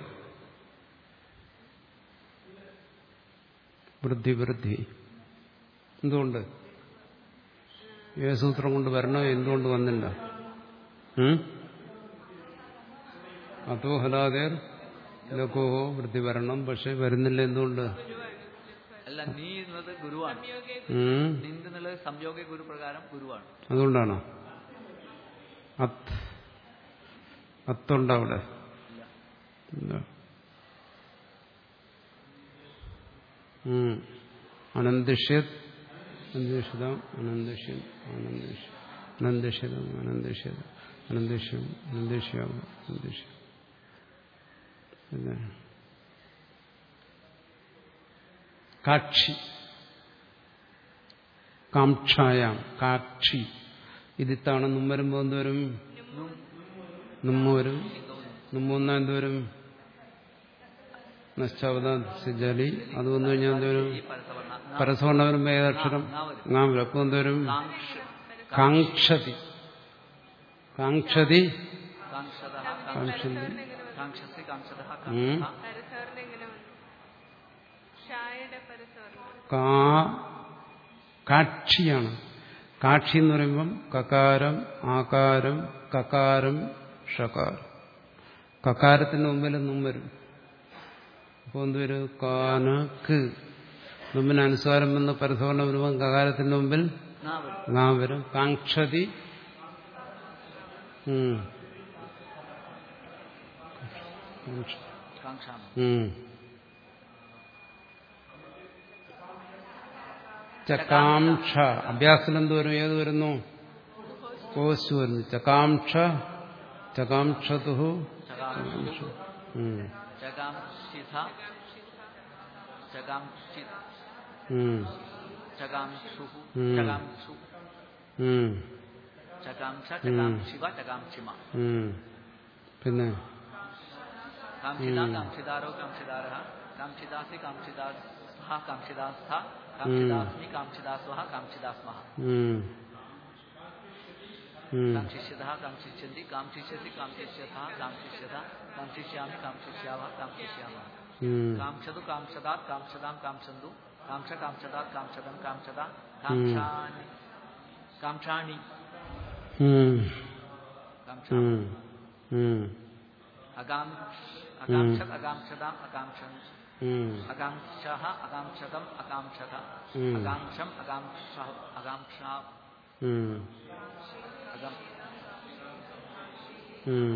വൃദ്ധി വൃദ്ധി എന്തുകൊണ്ട് ഏത് സൂത്രം കൊണ്ട് വരണോ എന്തുകൊണ്ട് വന്നില്ല ഉം? അതോ ഹലാദേർ ലഘുവോ വൃദ്ധി വരണം പക്ഷെ വരുന്നില്ല എന്തുകൊണ്ട് അല്ല നീ എന്നത് ഗുരുവാണ് ഉം? നിന്ത് എന്നുള്ളത് സംയോഗ ഗുരു പ്രകാരം ഗുരുവാണ് അതുകൊണ്ടാണോ അത്ത് അത്തുണ്ടോ അവിടെ ഇല്ല. ഉം. അനന്തിഷ്യത് അനന്തിഷിതം അനന്തിഷ്യം അനന്തിഷ്യം അനന്തിഷിതം അനന്തിഷ്യത് അനന്തിഷ്യം അനന്തിഷ്യാവും അനന്തിഷ്യം പിന്നെ കാക്ഷി കാക്ഷായാം കാക്ഷി ഇതിത്താണ് നും വരുമ്പോ എന്തുവരും നമ്മ വരും നമ്മ വന്നാൽ എന്തുവരും നശ്ചാവതാലി അത് വന്നു കഴിഞ്ഞാൽ എന്തുവരും ഈ പരസവർണ്ണ പരസ്വർണ്ണ വരുമ്പോ ഏതക്ഷരം നാം വരും അപ്പൊ എന്തുവരും കാക്ഷ കാക്ഷതി കാക്ഷതി കാക്ഷത കാക്ഷതി കാക്ഷസി കാക്ഷത ഉം. പരസ്വർണ്ണം എങ്ങനെ വന്നു ഷായുടെ പരസ്വർണ്ണം കാ കാക്ഷിയാണ് കാക്ഷി എന്ന് പറയുമ്പം കകാരം ആകാരം കകാരം ഷകാരം കകാരത്തിന് മുമ്പിൽ നും വരും അപ്പോൾ എന്തുവരും കാനക്ക് മുമ്പിന് അനുസ്വാരം വന്ന് പരസ്വർണ്ണം വരുമ്പം കകാരത്തിന് മുമ്പിൽ നാവൽ നാ വരും കാക്ഷതി ഉം. കാക്ഷാമ ഉം. ചകാംക്ഷ അഭ്യാസത്തിൽ എന്ത് വരും ഏത് വരുന്നു കോസ് വരുന്നു ചകാംക്ഷ ചകാംക്ഷതു ചകാംശു ഉം. ചകാംശിഥ ചകാംശി ഉം. ചകാംശു ഉം. ചകാംശു ഉം. ചകാംക്ഷ ചകാംശിവ ചകാംക്ഷിമ ഉം. പിന്നെ കാംക്ഷിത കാംക്ഷിതാരോ കാംക്ഷിതാര കാംക്ഷിദാസി കാംക്ഷിദാസ കാംക്ഷിദാസ്ഥ കാംക്ഷിദാസ്മി കാംക്ഷിദാസ്വ കാംക്ഷിദാസ്മ ഉം. ഉം. കാംക്ഷിഷ്യത കാംക്ഷിഷ്യന്തി കാംക്ഷിഷ്യസി കാംക്ഷിഷ്യഥ കാംക്ഷിഷ്യത കാംക്ഷിഷ്യാമി കാംക്ഷിഷ്യാവ കാംക്ഷിഷ്യാമ ഉം. കാംക്ഷതു കാംക്ഷതാത് കാംക്ഷതാം കാംക്ഷന്തു കാംക്ഷ കാംക്ഷതാത് കാംക്ഷതം കാംക്ഷത കാംക്ഷാനി കാംക്ഷാണി ഉം. കാംക്ഷ ഉം. ഉം. അകാംക്ഷ അകാംക്ഷത് അകാംക്ഷതാം അകാംക്ഷൻ ഉം. അകാംക്ഷ അകാംക്ഷതം അകാംക്ഷത ഉം. അകാംക്ഷം അകാംക്ഷ അകാംക്ഷ ഉം. അകം ഉം.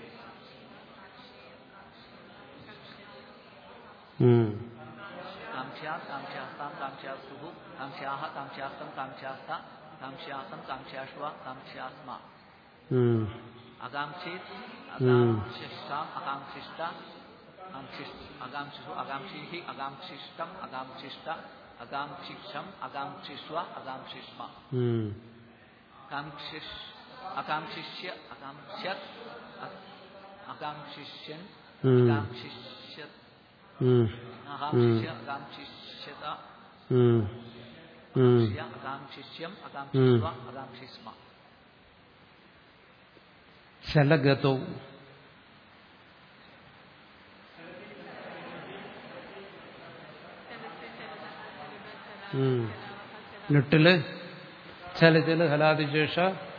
ഉം. കാംക്ഷ്യാത് കാംക്ഷ്യാസ്താം കാംക്ഷ്യാസ്തുഹു കാംക്ഷ്യാഹ കാംക്ഷ്യാസ്തം കാംക്ഷ്യാസ്ത കാംക്ഷ്യാസം കാംക്ഷ്യാശ്വ കാംക്ഷ്യാസ്മ ഉം. അകാംക്ഷിത് അകാംക്ഷിഷ്ടാം അകാംക്ഷിഷ്ട അകാംക്ഷിഷ് അകാംക്ഷിഷു അകാംക്ഷീഹി അകാംക്ഷിഷ്ടം അകാംക്ഷിഷ്ട അകാംക്ഷിഷം അകാംക്ഷിഷ്വ അകാംക്ഷിഷ്മ ഉം. കാംക്ഷിഷ് അകാംക്ഷിഷ്യ അകാംക്ഷ്യത് അ- അകാംക്ഷിഷ്യൻ ഉം. അകാംക്ഷിഷ്യത് ഉം. അകാംക്ഷിഷ്യ അകാംക്ഷിഷ്യത ഉം. ഉം. അകാംക്ഷ്യ അകാംക്ഷിഷ്യം അകാംക്ഷിഷ്വ അകാംക്ഷിസ്മ ശലഗതവും ഉം. ലുട്ടില് ചലചല് ഹലാദിശേഷ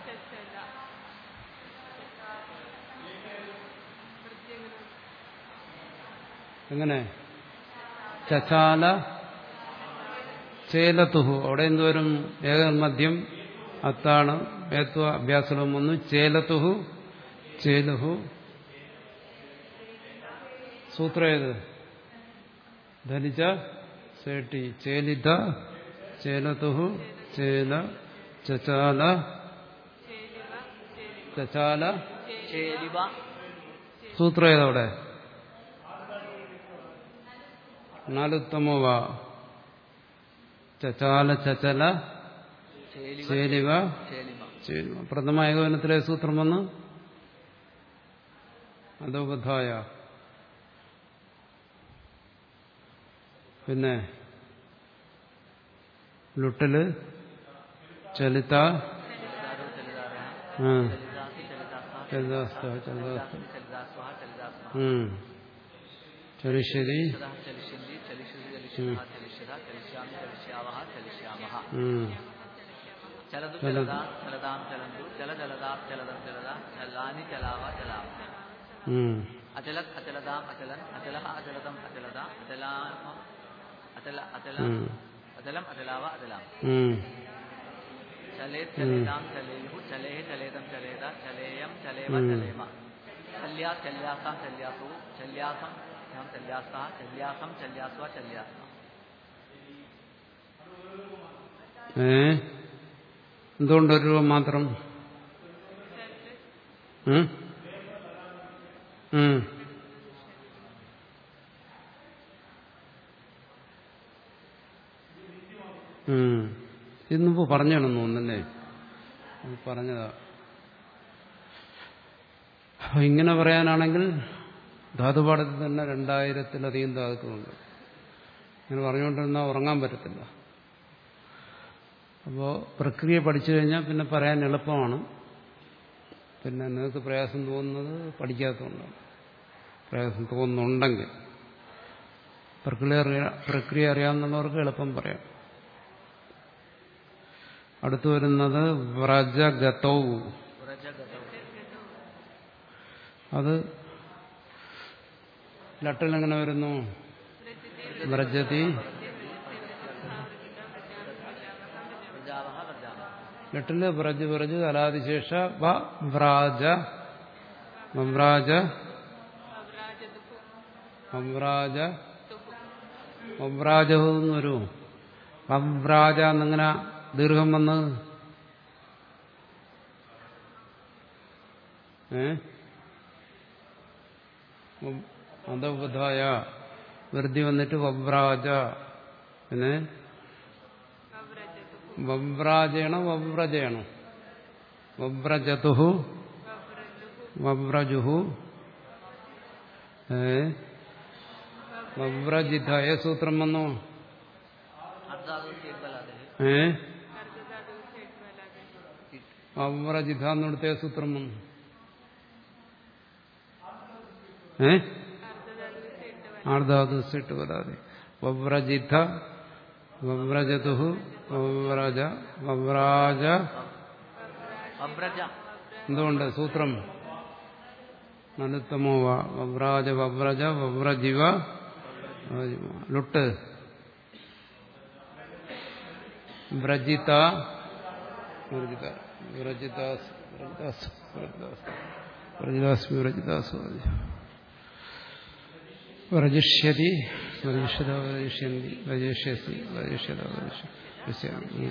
എങ്ങനെ ചചാല ചേലത്തുഹു അവിടെ എന്തുവരും ഏകമദ്യം അത്താണ് ഏത്വ അഭ്യാസവും വന്നു ചേലത്തുഹു ചേലുഹു സൂത്രം ഏത് ധനിച്ച സേട്ടി ചേലിത ചേലത്തുഹു ചേല ചചാല ചചാല ചേലിവ സൂത്രം ഏതവിടെ നാലുത്തമോ വാ ചചാല ചചല ചേലിവ ചേലിവ ചേലിമ ചേലിവ പ്രഥമ ഏകോപനത്തിലെ സൂത്രം വന്ന് അധോബദ്ധായ പിന്നെ ലുട്ടല് ചലിത ചലിതാരോ ചലിതാരഹ ആ, ചലിതാസി ചലിതാസ ചലിതാസ്ത ചലിതാസ്ത ചലിതാസ്വഹ ചലിതാസ്മ ഉം. ചലിശ്ശേരി ചലിഷ്യതഃ ചലിഷ്യന്തി ചലിഷ്യതി ചലിഷ്യതഃ ചലിഷ്യത ചലിഷ്യാമി ചലിഷ്യാവഹ ചലിഷ്യാമഹ ഉം. ചലതു ചലതു. ചലതാ ചലതാം ചലന്തു ചല ചലതാം ചലതം ചലത ചലാനി ചലാവ ചലാമ ഉം. അചലത് അചലതാം അചലൻ അചലഹ അചലതം അചലത അചലാമ അചല അചല ഉം. അചലം അചലാവ അചലാം ഉം. ചലേത് ചലേതാം ചലേയുഹു ചലേഹ ചലേതം ചലേത ചലേയം ചലേവ ഉം. ചലേമ ചല്യാ ചല്യാസാം ചല്യാസു ചല്യാസം യാം ചല്യാസ ചല്യാസം ചല്യാസ്വ ചല്യാസ്മ ഏ എന്തുകൊണ്ട് ഒരു രൂപ മാത്രം ഉം? ഉം. ഉം. ഇത് മുമ്പ് പറഞ്ഞാണെന്ന് തോന്നുന്നല്ലേ അത് പറഞ്ഞതാ അപ്പൊ ഇങ്ങനെ പറയാനാണെങ്കിൽ ധാതുപാഠത്തിൽ തന്നെ രണ്ടായിരത്തിലധികം ധാതുക്കളുണ്ട് ഇങ്ങനെ പറഞ്ഞുകൊണ്ടിരുന്നാൽ ഉറങ്ങാൻ പറ്റത്തില്ല അപ്പോൾ പ്രക്രിയ പഠിച്ചു കഴിഞ്ഞാൽ പിന്നെ പറയാൻ എളുപ്പമാണ് പിന്നെ നിങ്ങൾക്ക് പ്രയാസം തോന്നുന്നത് പഠിക്കാത്തതുകൊണ്ടാണ് പ്രയാസം തോന്നുന്നുണ്ടെങ്കിൽ പ്രക്രിയ അറിയാ പ്രക്രിയ അറിയാവുന്നവർക്ക് എളുപ്പം പറയാം അടുത്തു വരുന്നത് വ്രജഗതൗ വ്രജഗതൗ അത് ലട്ടിൽ എങ്ങനെ വരുന്നു വ്രജതി വ്രജാവഹ വ്രജാമ ലട്ടില് വ്രജ് വ്രജ് അലാതിശേഷ വ വ്രാജ വവ്രാജ വവ്രാജ വവ്രാജഹു എന്നൊരു വവ്രാജ എന്നിങ്ങനെ ദീർഘം വന്ന് ഏ അധബുധായ വൃദ്ധി വന്നിട്ട് വവ്രാജ പിന്നെ വവ്രാജയാണോ വവ്രജയാണോ വവ്രജതുഹു വവ്രജുഹു ഏ വവ്രജിത ഏ സൂത്രം വന്നു അർദ്ധാതു ചേർബലാതെ ഏ വവ്രജിത എന്നിടത്തെ സൂത്രം വന്നു ഏ ആർദ്ധാതു സിട്ട് വരാതെ വവ്രജിത വവ്രജതുഹു വവ്രജ വവ്രാജ അബ്രജ എന്തുകൊണ്ട് സൂത്രം നലുത്തമോ വ വവ്രാജ വവ്രജ വവ്രജിവ വവ്രജിവ. ലുട്ട് വ്രജിത വ്രജിത വ്രജിതാസ് വ്രജിതാസ് വ്രജിതാസ് വ്രജിതാസ്മി വ്രജിതാസ് വ്രജിഷ്യതി വ്രജിഷ്യത വ്രജിഷ്യന്തി വ്രജിഷ്യസി വ്രജിഷ്യത വ്രജിഷ്യാമി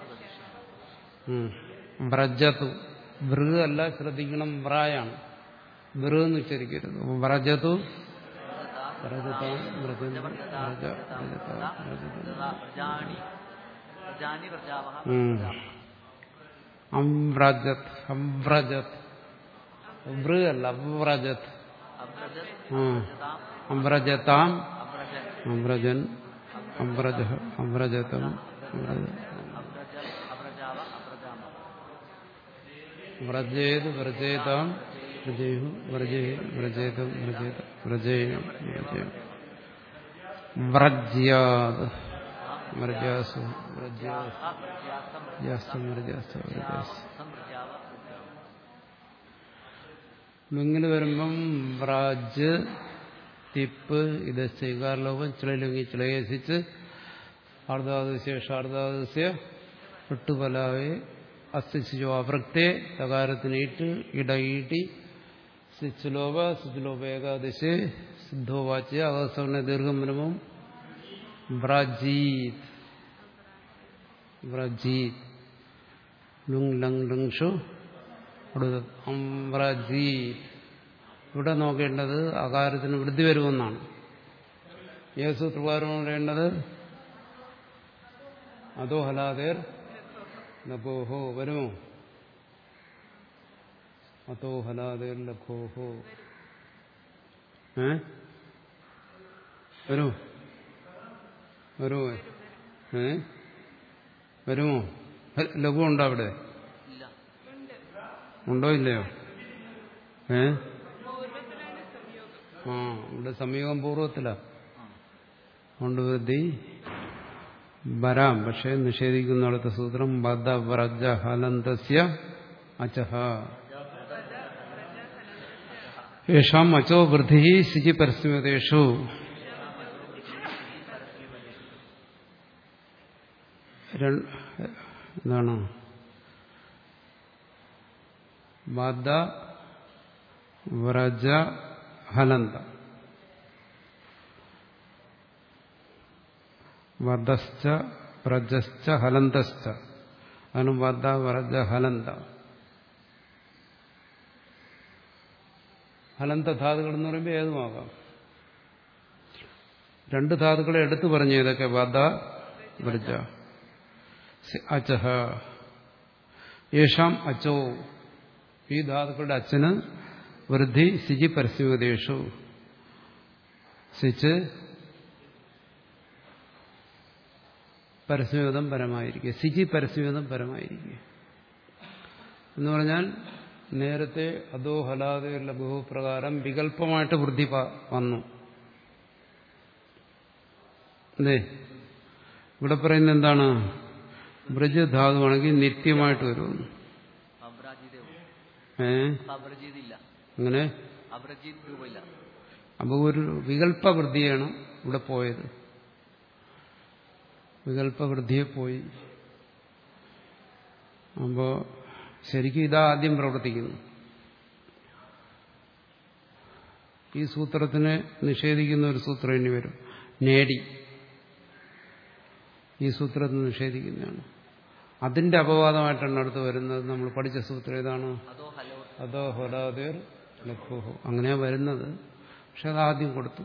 വ്രജതു വൃ അല്ല ശ്രദ്ധിക്കണം വ്രായാണ് വൃ എന്ന് ഉച്ചരിക്കരുത് വ്രജതു വ്രജതാം വ്രജന്തി വ്രജവർഗതാ വ്രജ വ്രജതാം വ്രജതാം വ്രജതാ വ്രജതം വ്രജാണി വ്രജാനി വ്രജാവഹ ഉം. വ്രജാമഹ. അംവ്രജത് അംവ്രജത് വൃ അല്ല അവ്രജത് അബ്രജത് ഉം. വ്രജതാം അംവ്രജതാം അബ്രജൻ അംവ്രജൻ അംവ്രജ അംവ്രജതം അബ്രജ അബ്രജാവ അബ്രജാമഹ വ്രജേത് വ്രജേതാം വ്രജേഹു വ്രജേ വ്രജേതം വ്രജേത വ്രജേയം വ്രജേയം വ്രജ്യാത് വ്രജാസു വ്രജ്യാസ് ആ വ്രജ്യാസം വ്രജാസ്തം വ്രജാസ്ത വ്രജാസ് സംവ്രജാവ വ്രജാവ. ഇങ്ങനെ വരുമ്പം വ്രാജ് തിപ്പ് ഇത് സ്വീകാരലോപം ചിളയിലെങ്കി ചിളയസിച്ച് അർദ്ധാദശേഷാർദ്ധാദസ്യ വിട്ടുപലാവെ അസ്ഥിച്ചോ അവൃക്തെ തകാരത്തിനീട്ട് ഇടയീട്ടി സിച്ചുലോപ സിച്ചുലോപ ഏകാദശി സിദ്ധോ വാച്യ അവസവന ദീർഘം വരുമ്പം വ്രജീത് വ്രജീത് ലുങ് ലങ് ലങ്ഷു അടുത്തത് അംബ്രജീത് ഇവിടെ നോക്കേണ്ടത് അകാരത്തിന് വൃദ്ധി വരുമെന്നാണ് ഏത് സൂത്രപ്രകാരം പറയേണ്ടത് അതോ ഹലാദേർ ലഘോഹോ വരുമോ അതോ ഹലാദേർ ലഘോഹോ ഏ വരുമോ വരുമോ ഏ വരുമോ ലഘു ഉണ്ടോ അവിടെ ഇല്ല ഉണ്ടോ ഇല്ലയോ ഏ പൂർവ്വത്തിലാണ് സംയോഗം ആ ഇവിടെ സംയോഗം പൂർവ്വത്തിലാ ആ. കൊണ്ട് വൃത്തി വരാം പക്ഷെ നിഷേധിക്കുന്നിടത്ത് സൂത്രം ബദ്ധ വ്രജ ഹലന്തസ്യ അചഹ യേഷാം അച്ചോ വൃദ്ധി ശുചി പരസ്യമതേഷു എന്താണ് ബദ്ധ വ്രജ ഹലന്ത വധശ്ച വ്രജശ്ച ഹലന്തശ്ച അതാണ് വധ വ്രജ ഹലന്ത ഹലന്ത ധാതുക്കൾ എന്ന് പറയുമ്പോൾ ഏതുമാകാം രണ്ട് ധാതുക്കളെ എടുത്തു പറഞ്ഞു ഏതൊക്കെ വധ വ്രജ അച്ചഹ യേഷാം അച്ചോ ഈ ധാതുക്കളുടെ അച്ഛന് വൃദ്ധി സിജി പരസ്യമതേഷു സിച്ച് പരസ്യവിധം പരമായിരിക്കുക സിജി പരസ്യവിധം പരമായിരിക്കുക എന്ന് പറഞ്ഞാൽ നേരത്തെ അതോ ഹലാതെ ലഘുപ്രകാരം വികല്പമായിട്ട് വൃദ്ധി പ- വന്നു അതെ ഇവിടെ പറയുന്നത് എന്താണ് ബ്രജ് ധാതുവാണെങ്കിൽ നിത്യമായിട്ട് വരുമെന്ന് അബ്രാജിതേ ഉള്ളൂ. ഏ അപ്പൊ അബ്രജീത് ഇല്ല അങ്ങനെ അബ്രജീത് രൂപമില്ല അപ്പോൾ ഒരു വികല്പവൃദ്ധിയാണ് ഇവിടെ പോയത് വികല്പവൃദ്ധിയെ പോയി അപ്പോൾ ശരിക്കും ഇതാ ആദ്യം പ്രവർത്തിക്കുന്നു ഈ സൂത്രത്തിനെ നിഷേധിക്കുന്ന ഒരു സൂത്രം ഇനി വരും നേടി ഈ സൂത്രത്തിന് നിഷേധിക്കുന്നതാണ് അതിന്റെ അപവാദമായിട്ടാണ് അടുത്ത് വരുന്നത് നമ്മൾ പഠിച്ച സൂത്രം ഏതാണ് അതോ ഹലോ അതോ ഹൊലാദേർ ലഘുഹോ അങ്ങനെയാ വരുന്നത് പക്ഷെ അത് ആദ്യം കൊടുത്തു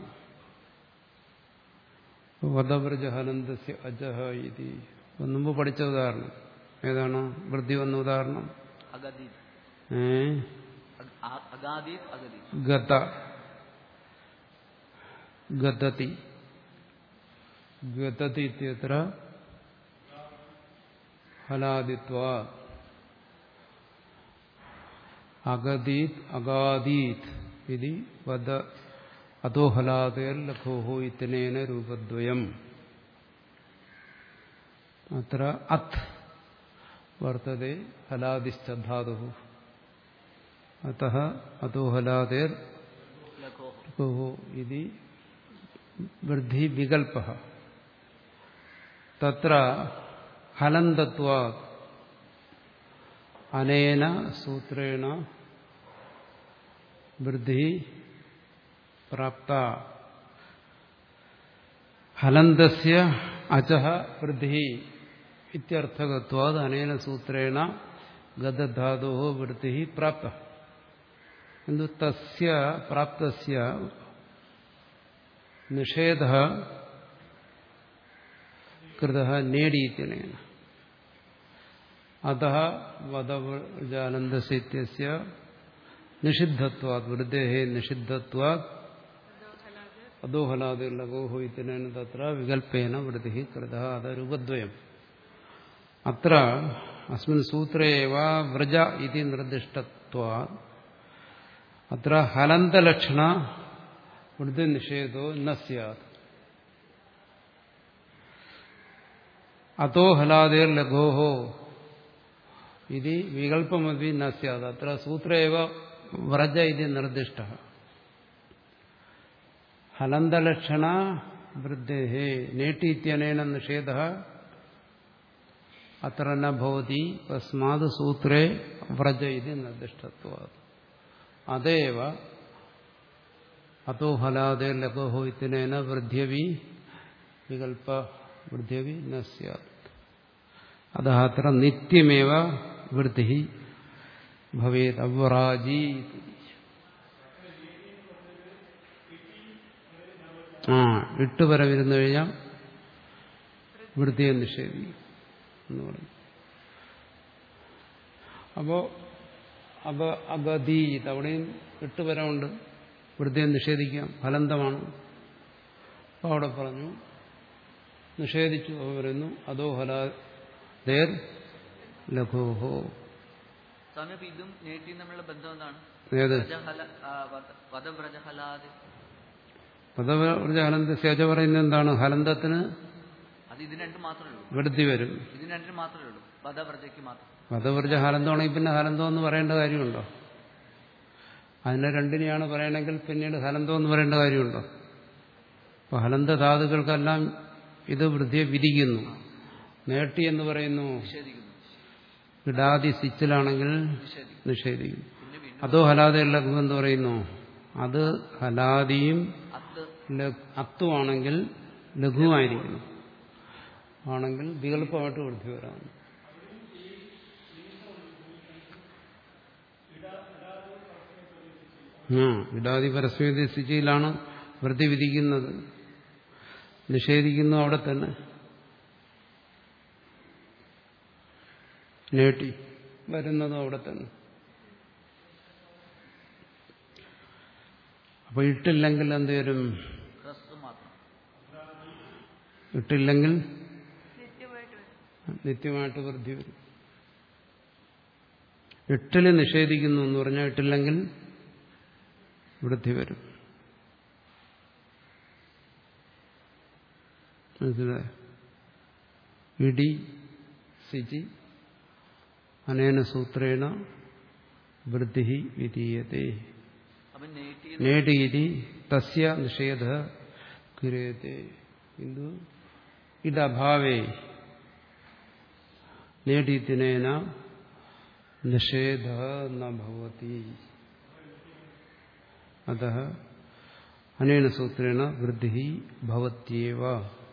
വധവ്രജ ഹനന്തസ്യ അജഹ ഇതി ഇപ്പൊ മുമ്പ് പഠിച്ച ഉദാഹരണം ഏതാണ് വൃദ്ധി വന്ന ഉദാഹരണം അഗദീത് ഏ അഗ്- ആ- അഗാദീത് അഗദീത് ഗത ഗതതി ഗതതി ഇത്യത്ര ഹലാദിത്വ അഗതീത് അഗാദീത് ഇതി വദ അതോ ഹലാദേർ ലഘോഹോ ഇത്തനേന രൂപദ്വയം അത്ര അത് വർത്തതെ ഹലാദിശ്ച ധാതു അത അതോ ഹലാദേർ ലഘോഹ ലഘോഹോ ഇതി വൃദ്ധി വികൽപ തത്ര ഹലന്തത്വാ അനേന സൂത്രേണ വൃദ്ധി പ്രാപ്ത ഹലന്തസ്യ അചഹ വൃദ്ധി ഇത്യർത്ഥകത്വാത് അനേന സൂത്രേണ ഗതധാതോ വൃദ്ധി പ്രാപ്ത എന്തു തസ്യ പ്രാപ്തസ്യ നിഷേധ കൃത നേടീത്യനേന അത വധവജാനന്ദസ്യ നിഷിദ്ധത്വാത് വൃദ്ധേ നിഷിദ്ധത്വാത് അദോഹലാദിർലഗോഹോ ഇത്യനേന തത്ര വികൽപ്പേന വൃദ്ധി കൃത അതരൂപദ്വയം അത്ര അസ്മിൻ സൂത്രേ ഏവ വ്രജ ഇതി നിർദ്ദിഷ്ടത്വാത് അത്ര ഹലന്തലക്ഷണ വൃദ്ധി നിഷേധോ ന സ്യാത് അതോ ഹലാദേർ ലഘോഹോ ഇത് വികല്പമപി ന സ്യാത് അത്ര സൂത്രേവ വ്രജ ഇത് നിർദ്ദിഷ്ട ഹലന്തലക്ഷണ വൃദ്ധേ നേട്ടീത്യനേന നിഷേധ അത്ര ന ഭവതി തസ്മാത് സൂത്രേ വ്രജ ഇത് നിർദ്ദിഷ്ടത്വ അതേവ അതോ ഫലാദേ ലഘോഹോ ഇത്തിനേന വൃദ്ധ്യവി വികൽപ്പ വൃദ്ധ്യവി ന സ്യാത് അത അത്ര നിത്യമേവ വൃദ്ധി ഭവേത് അവ്രാജി ആ ഇട്ട് വരെ വരുന്നു കഴിഞ്ഞാൽ വൃത്തിയെ നിഷേധിക്കും എന്ന് പറയും അപ്പോ അപ അഗതി അവിടെയും ഇട്ട് വരമുണ്ട് വൃത്തിയെ നിഷേധിക്കാം ഫലന്തമാണ് അപ്പോൾ അവിടെ പറഞ്ഞു നിഷേധിച്ചു അവ പറയുന്നു അതോ ഹലാദേർ ലഘോഹോ സ്വാമി അപ്പൊ ഇതും നേട്ടിയും തമ്മിലുള്ള ബന്ധം എന്താണ് ഏത് വ്രജഹല ആ, വധ- വധവ്രജഹലാദി പദവ്രജ ഹലന്ത സേജ പറയുന്നത് എന്താണ് ഹലന്തത്തിന് അത് ഇതിന് രണ്ടും മാത്രമേ ഉള്ളൂ വൃത്തി വരും ഇതിന് രണ്ടിനും മാത്രമേ ഉള്ളൂ വധവ്രജയ്ക്ക് മാത്രം പദവ്രജ ഹലന്തമാണെങ്കിൽ പിന്നെ ഹലന്തം എന്ന് പറയേണ്ട കാര്യമുണ്ടോ അതിനെ രണ്ടിനെയാണ് പറയണമെങ്കിൽ പിന്നീട് ഹലന്തം എന്ന് പറയേണ്ട കാര്യമുണ്ടോ അപ്പൊ ഹലന്ത ധാതുക്കൾക്കെല്ലാം ഇത് വൃദ്ധിയെ വിധിക്കുന്നു നേട്ടി എന്ന് പറയുന്നു നിഷേധിക്കുന്നു ഇടാതി സിച്ചിലാണെങ്കിൽ നിഷേധിക്കും നിഷേധിക്കും പിന്നെ വീണ്ടും അതോ ഹലാദ ലഘു എന്ന് പറയുന്നു അത് ഹലാദിയും അത്ത് ല- അത്തുവാണെങ്കിൽ ലഘുവായിരിക്കുന്നു ആണെങ്കിൽ വികല്പമായിട്ട് വൃദ്ധി വരാം ആ ഇടാതി പരസ്മൃതി സ്ഥിതിയിലാണ് വൃത്തി വിധിക്കുന്നത് നിഷേധിക്കുന്നു അവിടെ തന്നെ നേട്ടി വരുന്നതും അവിടെ തന്നെ അപ്പൊ ഇട്ടില്ലെങ്കിൽ എന്ത് വരും ഹ്രസ്വം മാത്രം ഇട്ടില്ലെങ്കിൽ നിത്യമായിട്ട് വരും നിത്യമായിട്ട് വൃദ്ധി വരും എട്ടില് നിഷേധിക്കുന്നു എന്ന് പറഞ്ഞാൽ എട്ടില്ലെങ്കിൽ വൃദ്ധി വരും മനസ്സിലായോ ഇടി സിജി അനേന സൂത്രേണ വൃദ്ധി വിധീയത്തെ അപ്പൊ നേട്ടി നേടീതി തസ്യ നിഷേധ ക്രിയത്തെ കിന്തു ഇതഭാവേ നേടീത്തിനേന നിഷേധ നവതി അത അനേന സൂത്രേണ വൃദ്ധി ഭവത്യവ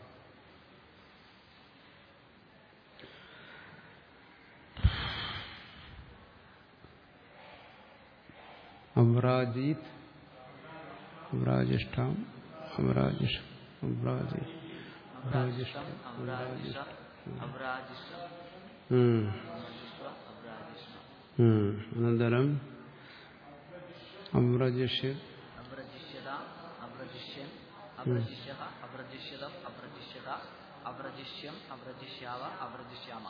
അമ്രാജീത് അമ്രാജിഷ്ഠാം അമ്രാജിഷ് അമ്രാജി അവരാജിഷ്ടം അവരാജിഷ അവരാജിഷ്ടം ഉം. അവരാജിഷ്വ അവരാജിഷ്ണ ഉം. അനന്തരം അമ്രജിഷ്യ അവ്രജിഷ്യത അവ്രജിഷ്യൻ അവ്രജിഷ്യ അവ്രജിഷ്യതം അവ്രജിഷ്യത അവ്രജിഷ്യം അവ്രജിഷ്യാവ അവ്രജിഷ്യാമ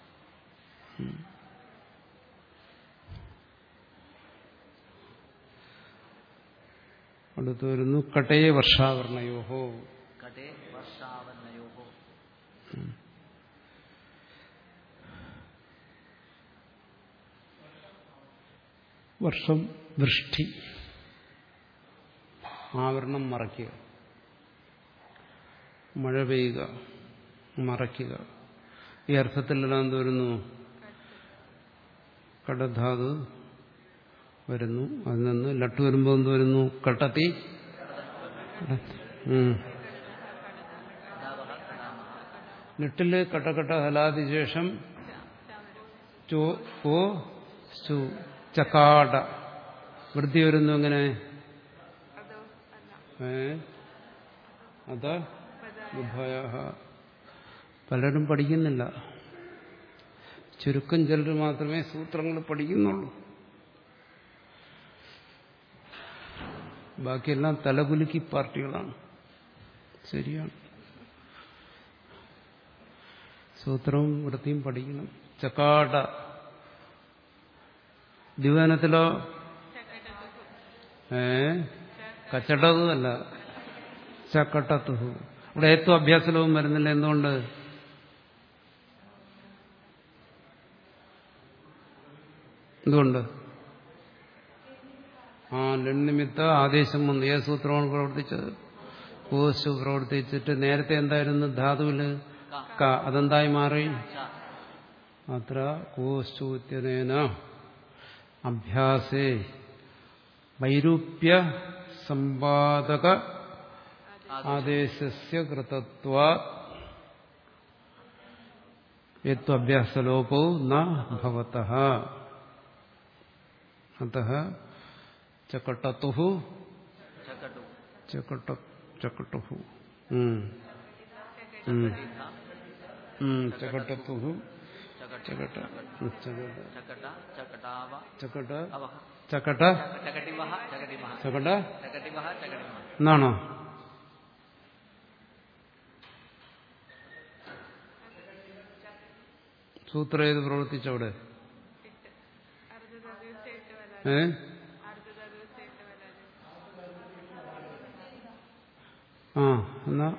അടുത്ത് വരുന്നു കട്ടയെ വർഷാവർണയോഹോ കടേ വർഷാവന്നയോ വർഷം വൃഷ്ടി ആവരണം മറയ്ക്കുക മഴ പെയ്യുക മറയ്ക്കുക ഈ അർത്ഥത്തിലെല്ലാം എന്ത് വരുന്നു കടധാതു വരുന്നു അതിൽ നിന്ന് ലട്ട് വരുമ്പോൾ എന്ത് വരുന്നു കട്ടത്തി ഉം. ലിട്ടില് കട്ടക്കട്ട ഹലാതി ശേഷം ചോ ഓ ചു ചക്കാട വൃത്തി വരുന്നു എങ്ങനെ അതോ അല്ല ഏ അത് ഉഭയ പലരും പഠിക്കുന്നില്ല ചുരുക്കം ചിലർ മാത്രമേ സൂത്രങ്ങൾ പഠിക്കുന്നുള്ളൂ ബാക്കിയെല്ലാം തലകുലുക്കി പാർട്ടികളാണ് ശരിയാണ് സൂത്രവും വൃത്തിയും പഠിക്കണം ചക്കാട ദിവനത്തിലോ ഏ കച്ചടവുമല്ല ചക്കട്ടത്തുഹു ഇവിടെ ഏറ്റവും അഭ്യാസലവും വരുന്നില്ല എന്തുകൊണ്ട് എന്തുകൊണ്ട് ആ ലണ്ണിമിത്ത ആദേശം വന്നു ഏത് സൂത്രമാണ് പ്രവർത്തിച്ചത് കോശു പ്രവർത്തിച്ചിട്ട് നേരത്തെ എന്തായിരുന്നു ധാതുവില് ക അതെന്തായി മാറി ച അത്ര കോശൂത്യനേന അഭ്യാസേ വൈരൂപ്യ സമ്പാദക ആദേശസ്യ കൃതത്വ യത്വഭ്യാസലോപോ ന ഭവത അത ചക്കട്ടത്തു ചക്കട്ടു ചക്കട്ട ചക്കട്ടു ചക്കട്ടത്തു ചക്കട്ട ചക്കട്ട ചക്കട്ട ചക്കട്ടാവ ചക്കട്ട അവഹ ചക്കട്ട ചകടിമഹ ചകടിമഹ ചക്കട്ട ചകടിമഹ ചകടിമഹ എന്നാണോ സൂത്രം ഏത് പ്രവർത്തിച്ചവിടെ ഏ ആ എന്നാ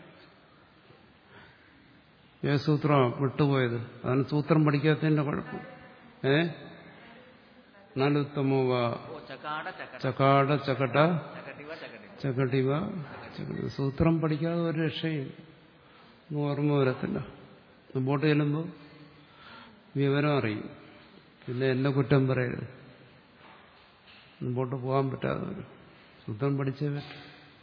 ഏത് സൂത്രമാണ് വിട്ടുപോയത് അതാണ് സൂത്രം പഠിക്കാത്തതിന്റെ കുഴപ്പം ഏ നാലുത്തമോവ ഓ ചകാട ചക്കട്ട ചക്കാട ചക്കട്ട ചകടിവ ചകടിമ ചകടിവ ചകടി- സൂത്രം പഠിക്കാതെ ഒരു രക്ഷയും ഒന്നും ഓർമ്മ വരത്തില്ല മുമ്പോട്ട് ചെല്ലുമ്പോൾ വിവരം അറിയും പിന്നെ എന്നെ കുറ്റം പറയരുത് മുമ്പോട്ട് പോകാൻ പറ്റാതെ വരും സൂത്രം പഠിച്ചേ പറ്റും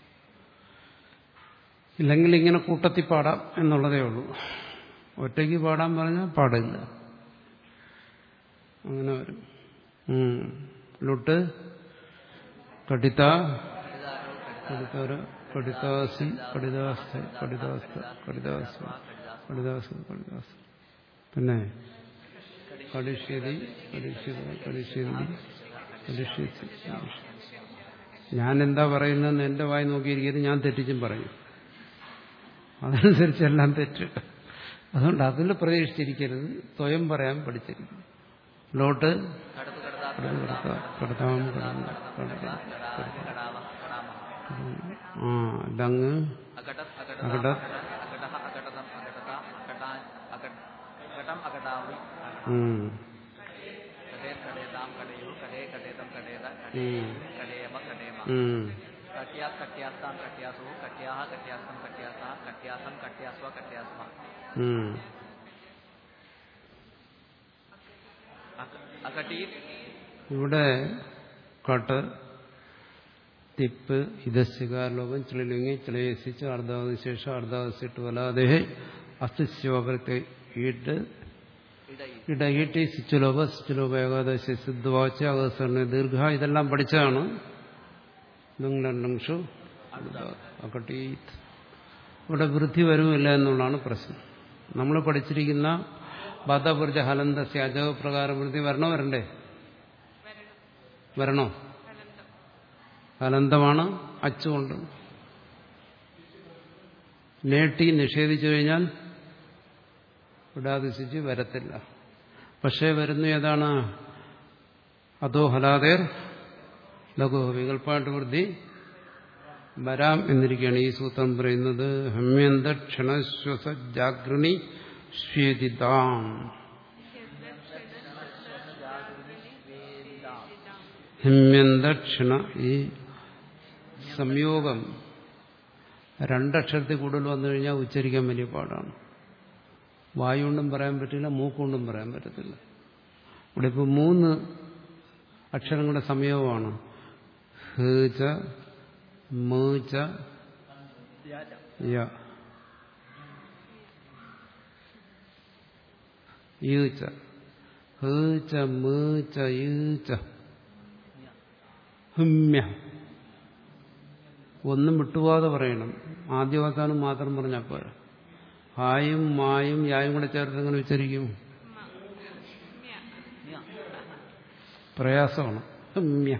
ഇല്ലെങ്കിൽ ഇങ്ങനെ കൂട്ടത്തിൽ പാടാം എന്നുള്ളതേ ഉള്ളൂ ഒറ്റയ്ക്ക് പാടാൻ പറഞ്ഞാൽ പാടില്ല അങ്ങനെ വരും ഉം. ലുട്ട് കടിത്ത കടിത്താര കടിതാസി കടിതാസ്ഥ കടിതാസ്ഥ കടിതാസ കടിതാസ കടിതാസ പിന്നെ കടിഷ്യതി കടിഷ്യത കടിഷ്യതി കടിഷ്യത്തി ഞാൻ എന്താ പറയുന്നതെന്ന് എന്റെ വായി നോക്കിയിരിക്കുന്നത് ഞാൻ തെറ്റിച്ചും പറയും അതനുസരിച്ച് എല്ലാം തെറ്റ് അതുകൊണ്ട് അതിൽ പ്രതീക്ഷിച്ചിരിക്കരുത് സ്വയം പറയാൻ പഠിച്ചിരിക്കും ലോട്ട് കടത്തു കടതാ കടത്ത കടത്താം കടന്ന കടത്ത കടാവ കടാമഹ ആ ഡങ് അകട അകട അകട. അകട അകടതം അകടത അകടാൻ അകട അകടം അകടാവി ഉം. കടേ കടേതാം കടയോ കടേ കടേതം കടേത ഉം. കടേയമ കടേമ ഉം. കട്യാ കട്യാസ്താം കട്യാസോ കട്യാഹ കട്യാസ്തം കട്യാസ കട്യാസം കട്യാസ്വ കട്യാസ്മ ഉം. അകടീ ഇവിടെ കട്ട് തിപ്പ് ഇതസ്യകാരലോകം ചിളിലിംഗി ചിളയസിച്ച് അർദ്ധാവശേഷം അർദ്ധാവശിട്ട് വലാതെ അസ്തിശോപരത്തെ ഈട്ട് ഇടയിൽ ഇടയിട്ട് സിച്ചുലോപ സിച്ചുലോപ ഏകാദശി സിദ്ധവാച്ച അകസരണ ദീർഘ ഇതെല്ലാം പഠിച്ചതാണ് നിങ്ങളു അക്കട്ടി ഇവിടെ വൃദ്ധി വരുമില്ല എന്നുള്ളതാണ് പ്രശ്നം നമ്മൾ പഠിച്ചിരിക്കുന്ന ബദപുർജ ഹലന്തസ്യ അജവ പ്രകാരം വൃദ്ധി വരണോ വരണ്ടേ വരണോ ഹലന്തമാണ് അച്ചുകൊണ്ട് നേട്ടി നിഷേധിച്ചു കഴിഞ്ഞാൽ വിടാതിശിച്ച് വരത്തില്ല പക്ഷേ വരുന്നു ഏതാണ് അതോ ഹലാദേർ ലഘു വികല്പാട്ട് വൃദ്ധി വരാം എന്നിരിക്കുകയാണ് ഈ സൂത്രം പറയുന്നത് ഹമ്യന്ത ക്ഷണശ്വസ ജാഗൃണി ശ്വേതിതാം ഹിമ്യന്ത ക്ഷണ ഈ സംയോഗം രണ്ടക്ഷരത്തിൽ കൂടുതൽ വന്നു കഴിഞ്ഞാൽ ഉച്ചരിക്കാൻ വലിയ പാടാണ് വായുകൊണ്ടും പറയാൻ പറ്റില്ല മൂക്കൊണ്ടും പറയാൻ പറ്റത്തില്ല ഇവിടെ ഇപ്പോൾ മൂന്ന് അക്ഷരങ്ങളുടെ സംയോഗമാണ് ഹേച്ച മേച്ച യ ഈച്ച ഹേച്ച മേച്ച ഈച്ച ഹുമ്യ ഒന്നും വിട്ടുപോകാതെ പറയണം ആദ്യ അവസാനം മാത്രം പറഞ്ഞാൽ പോരാ ഹായും മായും യായും കൂടെ ചേർത്ത് എങ്ങനെ ഉച്ചരിക്കും മ്യ. പ്രയാസമാണ് ഹമ്യ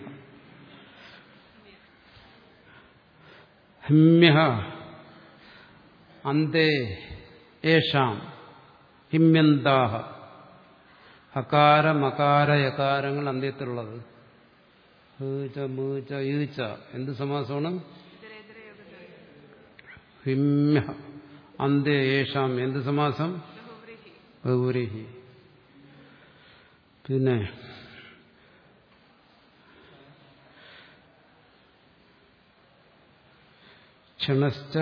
ഹമ്യ അന്തേ ഏഷാം ഹിമ്യന്താഹ ഹകാര മകാര യകാരങ്ങൾ അന്ത്യത്തിലുള്ളത് ഹീച്ച മീച്ച ഈച്ച എന്ത് സമാസമാണ് ഹിമ്യ അന്തേ ഏഷാം എന്ത് സമാസം ബഹുരഹി പിന്നെ ക്ഷണശ്ച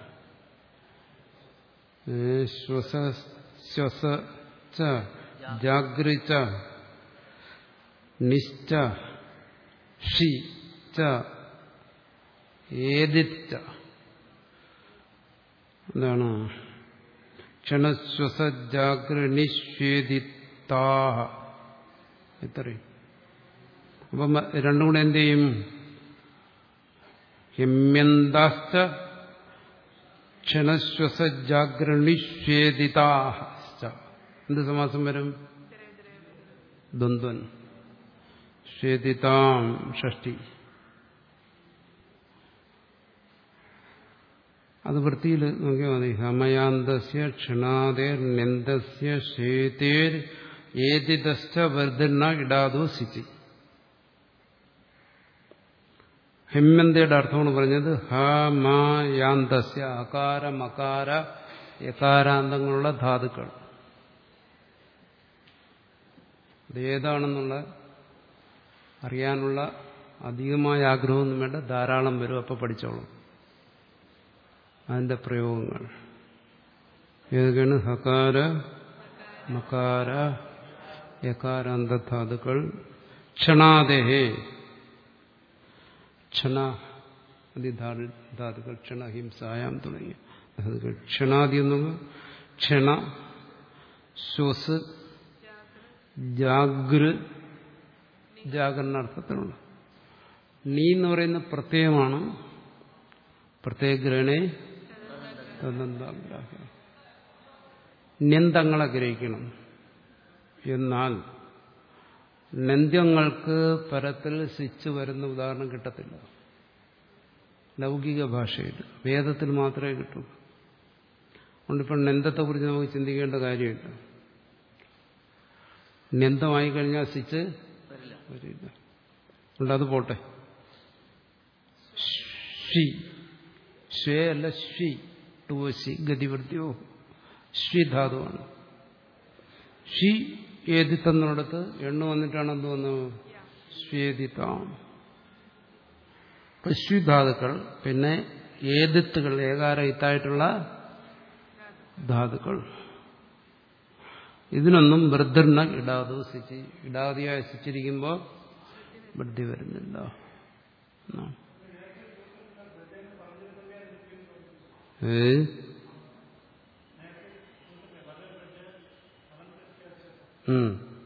ഏ, ശ്വസ ശ്വസ ച ജാഗൃച്ച നിശ്ച ഷി ച ഏതിച്ച എന്താണ് ക്ഷണശ്വസ ജാഗ്രനിഷ്വേദിത്താഹ ഇത്രയും അപ്പം രണ്ടും കൂടെ എന്ത് ചെയ്യും ഹിമ്യന്താശ്ച ക്ഷണശ്വസ ജാഗ്രണിഷ്വേദിതാഹ എന്ത് സമാസം വരും ദ്വന്ദ്വൻ ശ്വേദിതാം ഷഷ്ടി അത് വൃത്തിയിൽ നോക്കിയാൽ മതി ഹമയാന്തസ്യ ക്ഷണാദേർ നെന്തസ്യ ശ്വേതേർ ഏതിതശ്ച വർദ്ധന ഇടാതോ സിച്ചി ഹിമ്മന്തയുടെ അർത്ഥമാണ് പറഞ്ഞത് ഹ മ യാന്തസ്യ അകാര മകാര യകാരാന്തങ്ങളുള്ള ധാതുക്കൾ ഇത് ഏതാണെന്നുള്ള അറിയാനുള്ള അധികമായ ആഗ്രഹമൊന്നും വേണ്ട ധാരാളം വരും അപ്പോൾ പഠിച്ചോളും അതിന്റെ പ്രയോഗങ്ങൾ ഏതൊക്കെയാണ് ഹകാര മകാര യകാരാന്ത ധാതുക്കൾ ക്ഷണാദേഹേ ക്ഷണ ധാതുക്കൾ ക്ഷണ ഹിംസായാം തുടങ്ങിയ ധാതുക്കൾ ക്ഷണാദി എന്നുള്ള ക്ഷണ ശ്വസ് ജാഗൃ ജാഗരണാർത്ഥത്തിലുള്ള നീ എന്ന് പറയുന്ന പ്രത്യയമാണ് പ്രത്യേകഗ്രഹണേ തദന്താഗ്രാഹ്യ ന്യന്തങ്ങളെ ഗ്രഹിക്കണം എന്നാൽ നന്ദ്യങ്ങൾക്ക് പരത്തിൽ സിച്ച് വരുന്ന ഉദാഹരണം കിട്ടത്തില്ല ലൗകിക ഭാഷയിൽ വേദത്തിൽ മാത്രമേ കിട്ടൂ അതുകൊണ്ടിപ്പോൾ നന്ദത്തെക്കുറിച്ച് നമുക്ക് ചിന്തിക്കേണ്ട കാര്യമില്ല നന്ദമായി കഴിഞ്ഞാൽ സിച്ച് വരില്ല വരില്ല അതുകൊണ്ട് അത് പോട്ടെ ഷി സ്വേ അല്ല ശ്വി ടൂവശി ഗതിവൃത്തിയോ ശ്വി ധാതുവാണ് ഷി ഏതിത്തെന്നിടത്ത് എണ്ണ വന്നിട്ടാണ് എന്ത് വന്നു ശ്വേതിത്താം അപ്പൊ ശ്വിധാതുക്കൾ പിന്നെ ഏതിത്തുകൾ ഏകാര ഇത്തായിട്ടുള്ള ധാതുക്കൾ ഇതിനൊന്നും വൃദ്ധർണ ഇടാതെ സിച്ച് ഇടാതെയായി സിച്ചിരിക്കുമ്പോൾ വൃദ്ധി വരുന്നില്ല എന്നാണ്. ഏ ഉം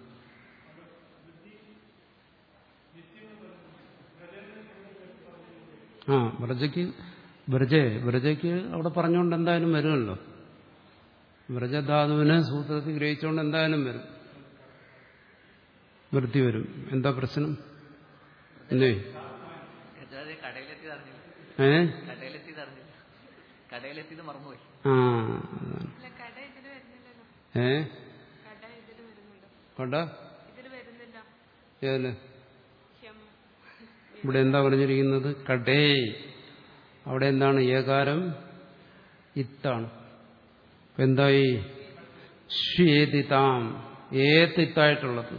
ആ വ്രജയ്ക്ക് വ്രജേ വ്രജയ്ക്ക് അവിടെ പറഞ്ഞുകൊണ്ട് എന്തായാലും വരുമല്ലോ വ്രജധാതുവിനെ സൂത്രത്തിൽ ഗ്രഹിച്ചുകൊണ്ട് എന്തായാലും വരും വൃത്തി വരും എന്താ പ്രശ്നം എന്തേ യജമാനെ കടയിലെത്തി അറിഞ്ഞില്ല ഏ കടയിലെത്തി അറിഞ്ഞില്ല കടയിലെത്തിയത് മറന്നുപോയി ആ അതാണ്. അല്ല കട ഇതിൽ വരുന്നില്ലല്ലോ ഏ കട ഇതിൽ വരുന്നുണ്ടോ കൊണ്ട ഇതിൽ വരുന്നില്ല ഏതില് ഹ്യം ഇവിടെ എന്താ പറഞ്ഞിരിക്കുന്നത് കടേ അവിടെ എന്താണ് ഏകാരം ഇത്താണ് അപ്പൊ എന്തായി ശ്വേതിതാം ഏത്തിത്തായിട്ടുള്ളത്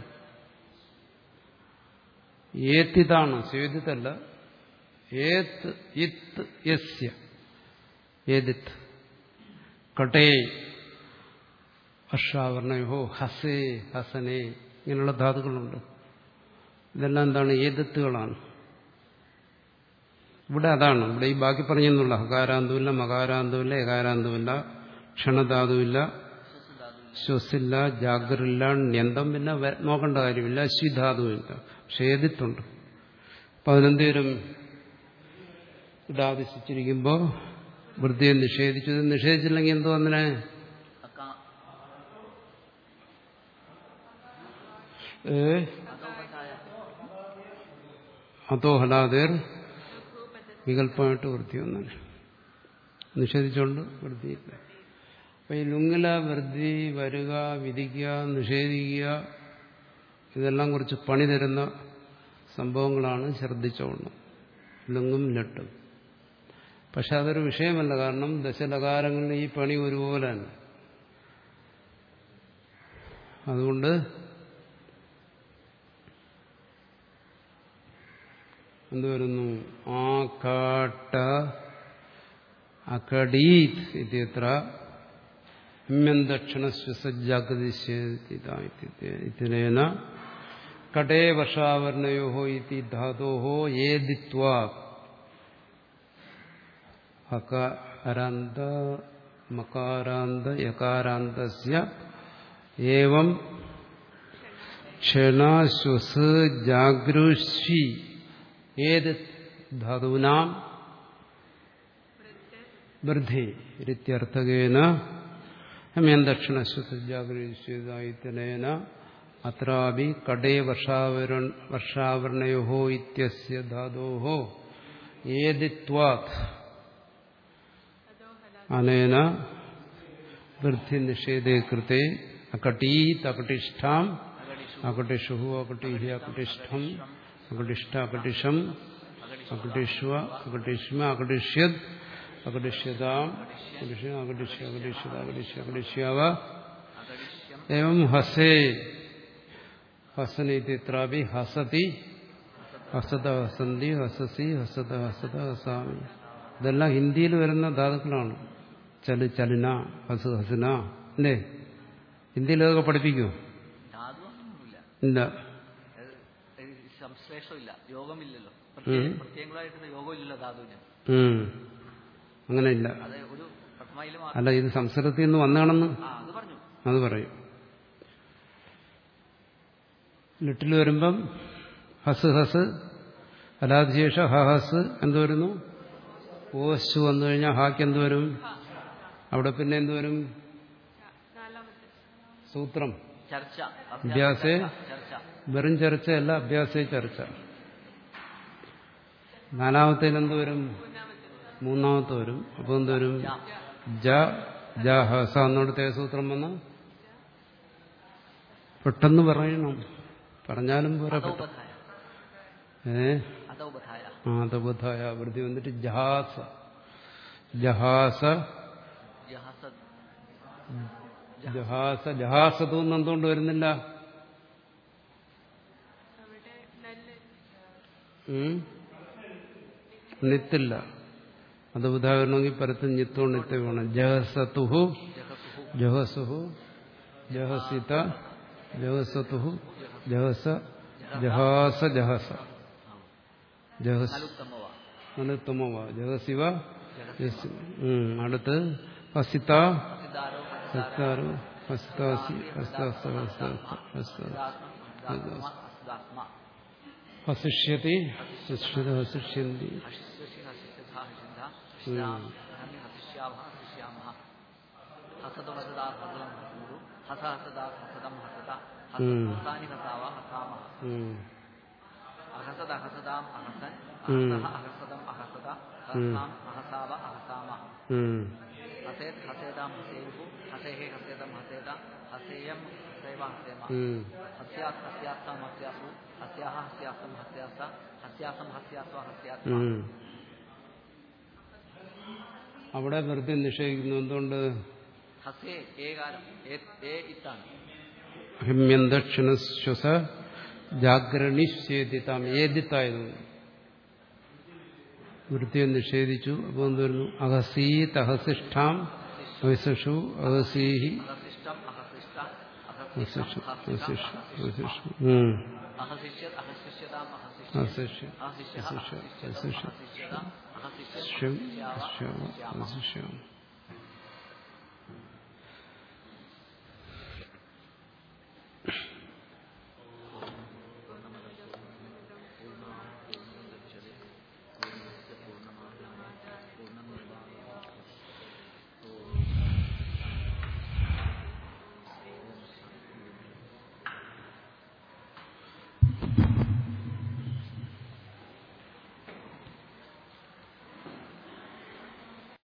ഏത്തിതാണ് ശ്വേതിത്തല്ല ഏത്ത് ഇത്ത് യസ്യ ഏതിത്ത് കടേ ഹർഷാവർണയോ ഹസേ ഹസനേ ഇങ്ങനെയുള്ള ധാതുക്കളുണ്ട് ഇതെല്ലാം എന്താണ് ഏതിത്തുകളാണ് ഇവിടെ അതാണ് ഇവിടെ ഈ ബാക്കി പറഞ്ഞെന്നുള്ള ഹകാരാന്തമില്ല മകാരാന്തമില്ല ഏകാരാന്തമില്ല ക്ഷണധാതുവില്ല ശ്വസില്ല ജാഗ്രയില്ല ന്യന്തം പിന്നെ വ- നോക്കേണ്ട കാര്യമില്ല അശ്വിധാതുവില്ല പക്ഷെ ഏതിത്തുണ്ട് അപ്പൊ അതിനെന്ത് വരും ഇടാതിച്ചിരിക്കുമ്പോൾ വൃത്തിയെ നിഷേധിച്ചു ഇത് നിഷേധിച്ചില്ലെങ്കിൽ എന്തോ അങ്ങനെ അക്കാ ഏ അതോപതായ അതോ ഹലാദേർ വികല്പമായിട്ട് വൃത്തി ഒന്നാണ് നിഷേധിച്ചുകൊണ്ട് വൃത്തിയില്ല അപ്പൊ ഈ ലുങ്ങില വൃത്തി വരിക വിധിക്കുക നിഷേധിക്കുക ഇതെല്ലാം കുറിച്ച് പണി തരുന്ന സംഭവങ്ങളാണ് ശ്രദ്ധിച്ചോണം ലുങ്ങും ലട്ടും പക്ഷെ അതൊരു വിഷയമല്ല കാരണം ദശലകാരങ്ങളിൽ ഈ പണി ഒരുപോലെ തന്നെ അതുകൊണ്ട് എന്തുവരുന്നു ആ കാട്ട അകടീത് ഇത്യത്ര ഇമ്യന്തക്ഷണസ്വസജാഗ്രതിന കടേ വർഷാവർണയോ ഇതി ധാതോ ഏദിത്വാ അകാരാന്ത മകാരാന്ത യകാരാന്തസ്യ ഏവം ക്ഷണശ്വസ് ജാഗൃഷി ഏത് ധാതൂനാം വൃദ്ധി ഇത്യർത്ഥകേന ഹമ്യന്തക്ഷണശ്വസജാഗ്രേന അത്രാപി കടേ വർഷാവരണ വർഷാവരണയോ ഇത്യസ്യ ധാതോ ഏതിത്വാത് അനേന വൃദ്ധി നിഷേധേ കൃത്തെ അകടീത് അകടിഷ്ഠാം അകടിഷു അകടീഹി അകടിഷ്ഠം അകടിഷ്ഠ അകടിഷം അകടിഷ്വ അകടിഷ്മ അകടിഷ്യത് അകടിഷ്യതാം അകടിഷ്യ അകടിഷ്യ അകടിഷ്യത അകടിഷ്യ അകടിഷ്യാവ അകടിഷ്യം एवं हसे हसनीतित्रापि हसति ഹസത ഹസന്തി ഹസസി ഹസത ഹസത ഹസാമി ഇതെല്ലാം ഹിന്ദിയിൽ വരുന്ന ധാതുക്കളാണ് ചലു ചലിന ഹസ് ഹസന അല്ലേ ഹിന്ദിയിൽ അതൊക്കെ പഠിപ്പിക്കൂ ധാതു ഒന്നുമില്ല ഇല്ല സംശ്ലേഷമില്ല യോഗമില്ലല്ലോ പ്രത്യേക- പ്രത്യേകങ്ങളായിട്ടുള്ള യോഗമില്ലല്ലോ ധാതുവിന് ഉം. അങ്ങനെ ഇല്ല അത് ഒരു പ്രഥമയിൽ മാത്രം അല്ല ഇത് സംസ്കൃതത്തിൽ നിന്ന് വന്നാണെന്ന് ആ അത് പറഞ്ഞു അത് പറയും ലിട്ടിൽ വരുമ്പം ഹസ് ഹസ് അലാതിശേഷ ഹ ഹസ് എന്ത് വരുന്നു ഓസ് വന്നു കഴിഞ്ഞാൽ ഹാക്ക് എന്ത് വരും അവിടെ പിന്നെ എന്ത് വരും നാലാമത്തെ സൂത്രം ചർച്ച അഭ്യാസേ ചർച്ച വെറും ചർച്ചയല്ല അഭ്യാസേ ചർച്ച നാലാമത്തേൽ എന്ത് വരും മൂന്നാമത്തെ വരും അപ്പൊ എന്ത് വരും ജ ജ ഹസ എന്നിടത്തെ ഏത് സൂത്രം വന്ന പെട്ടെന്ന് പറയണം പറഞ്ഞാലും പോരാ പെട്ടെന്ന് അതോപഥായ ഏ അതോപഥായ ആതബുദ്ധായ വൃത്തി വന്നിട്ട് ജഹാസ ജഹാസ ജഹസ ജഹാസ ജഹാസത്തു എന്ന് എന്തുകൊണ്ട് വരുന്നില്ല അവിടെ നല്ല ഉം? നിത്തില്ല അത് ഉദാഹരണമെങ്കിൽ പരത്തും നിത്തവും നിത്യം വേണം ജഹസതുഹു ജഹസുഹു ജഹസിത ജഹസതുഹു ജഹസ ജഹാസ ജഹസ ജഹസ് അനുത്തമവ അനുത്തമവ ജഹസിവ ജഹസി. ഉം. അടുത്ത് ഹസിത ഹസിദാരോ ഹസ്താരോ ഹസ്താസി ഹസ്താസ ഹസ്താസ ഹസ്ത ഹസിദാത്മ ഹസിദാത്മ ഹസിഷ്യതി ഹസിഷ്യത ഹസിഷ്യന്തി ഹസിഷ്യസി ഹസിഷ്യഥ ഹസിദ്ധ ഹസിതാം ഹനി ഹസിഷ്യാവ ഹസിഷ്യാമഹ ഹസതു ഹസദാ ഹസദം ഹസന്തു ഹസ ഹസദാ ഹസദം ഹസത ഉം. ഹസാനി ഹസാവ ഹസാമഹ ഉം. അഹസദ അഹസദാം അഹസൻ ഉം. അഹസഹ അഹസദം അഹസദ ഹസാം അഹസാവ അഹസാമഹ ഉം. ഹസേത് ഹസേതാം ഹസേയുഹു ഹസേഹേ ഹസേതം ഹസേത ഹസേയം ഹസേവ ഹസേമ ഉം. ഹസ്യാസ് ഹസ്യാസം ഹസ്യാസു ഹസ്യാഹ ഹസ്യാസം ഹസ്യാസ ഹസ്യാസം ഹസ്യാസ്വ ഹസ്യാത്മ ഉം. അവിടെ വെറുതെ നിഷേധിക്കുന്നു എന്തുകൊണ്ട് ഹസേ ഏകാരം ഏ- ഏ ഇത്താണ് ഹിമ്യന്തക്ഷണശ്വസ ജാഗ്രണിശ്ചേദിത്താം ഏദിത്തായതുകൊണ്ട് വൃത്തിയെ നിഷേധിച്ചു അപ്പോൾ എന്ത് വരുന്നു അഹസീത് അഹസിഷ്ഠാം അഹസിഷു അഹസീഹി അഹസിഷ്ടം അഹസിഷ്ട അഹസിഷു അഹസിഷ്ടം അഹസിഷു അഹസിഷ്ടം അഹസിഷു ഉം. അഹസിഷ്യത് അഹസിഷ്യതാം അഹസിഷ്യ അഹസിഷ്യ അഹസിഷ്യ അഹസിഷ്യ അഹസിഷ്യതം അഹസിഷ്യ അഹസിഷ്യത അഹസിഷ്യത് ശ്യം അഹസിഷ്യാവ അശ്യാമ അഹസിഷ്യാമ അഹസിഷ്യാമ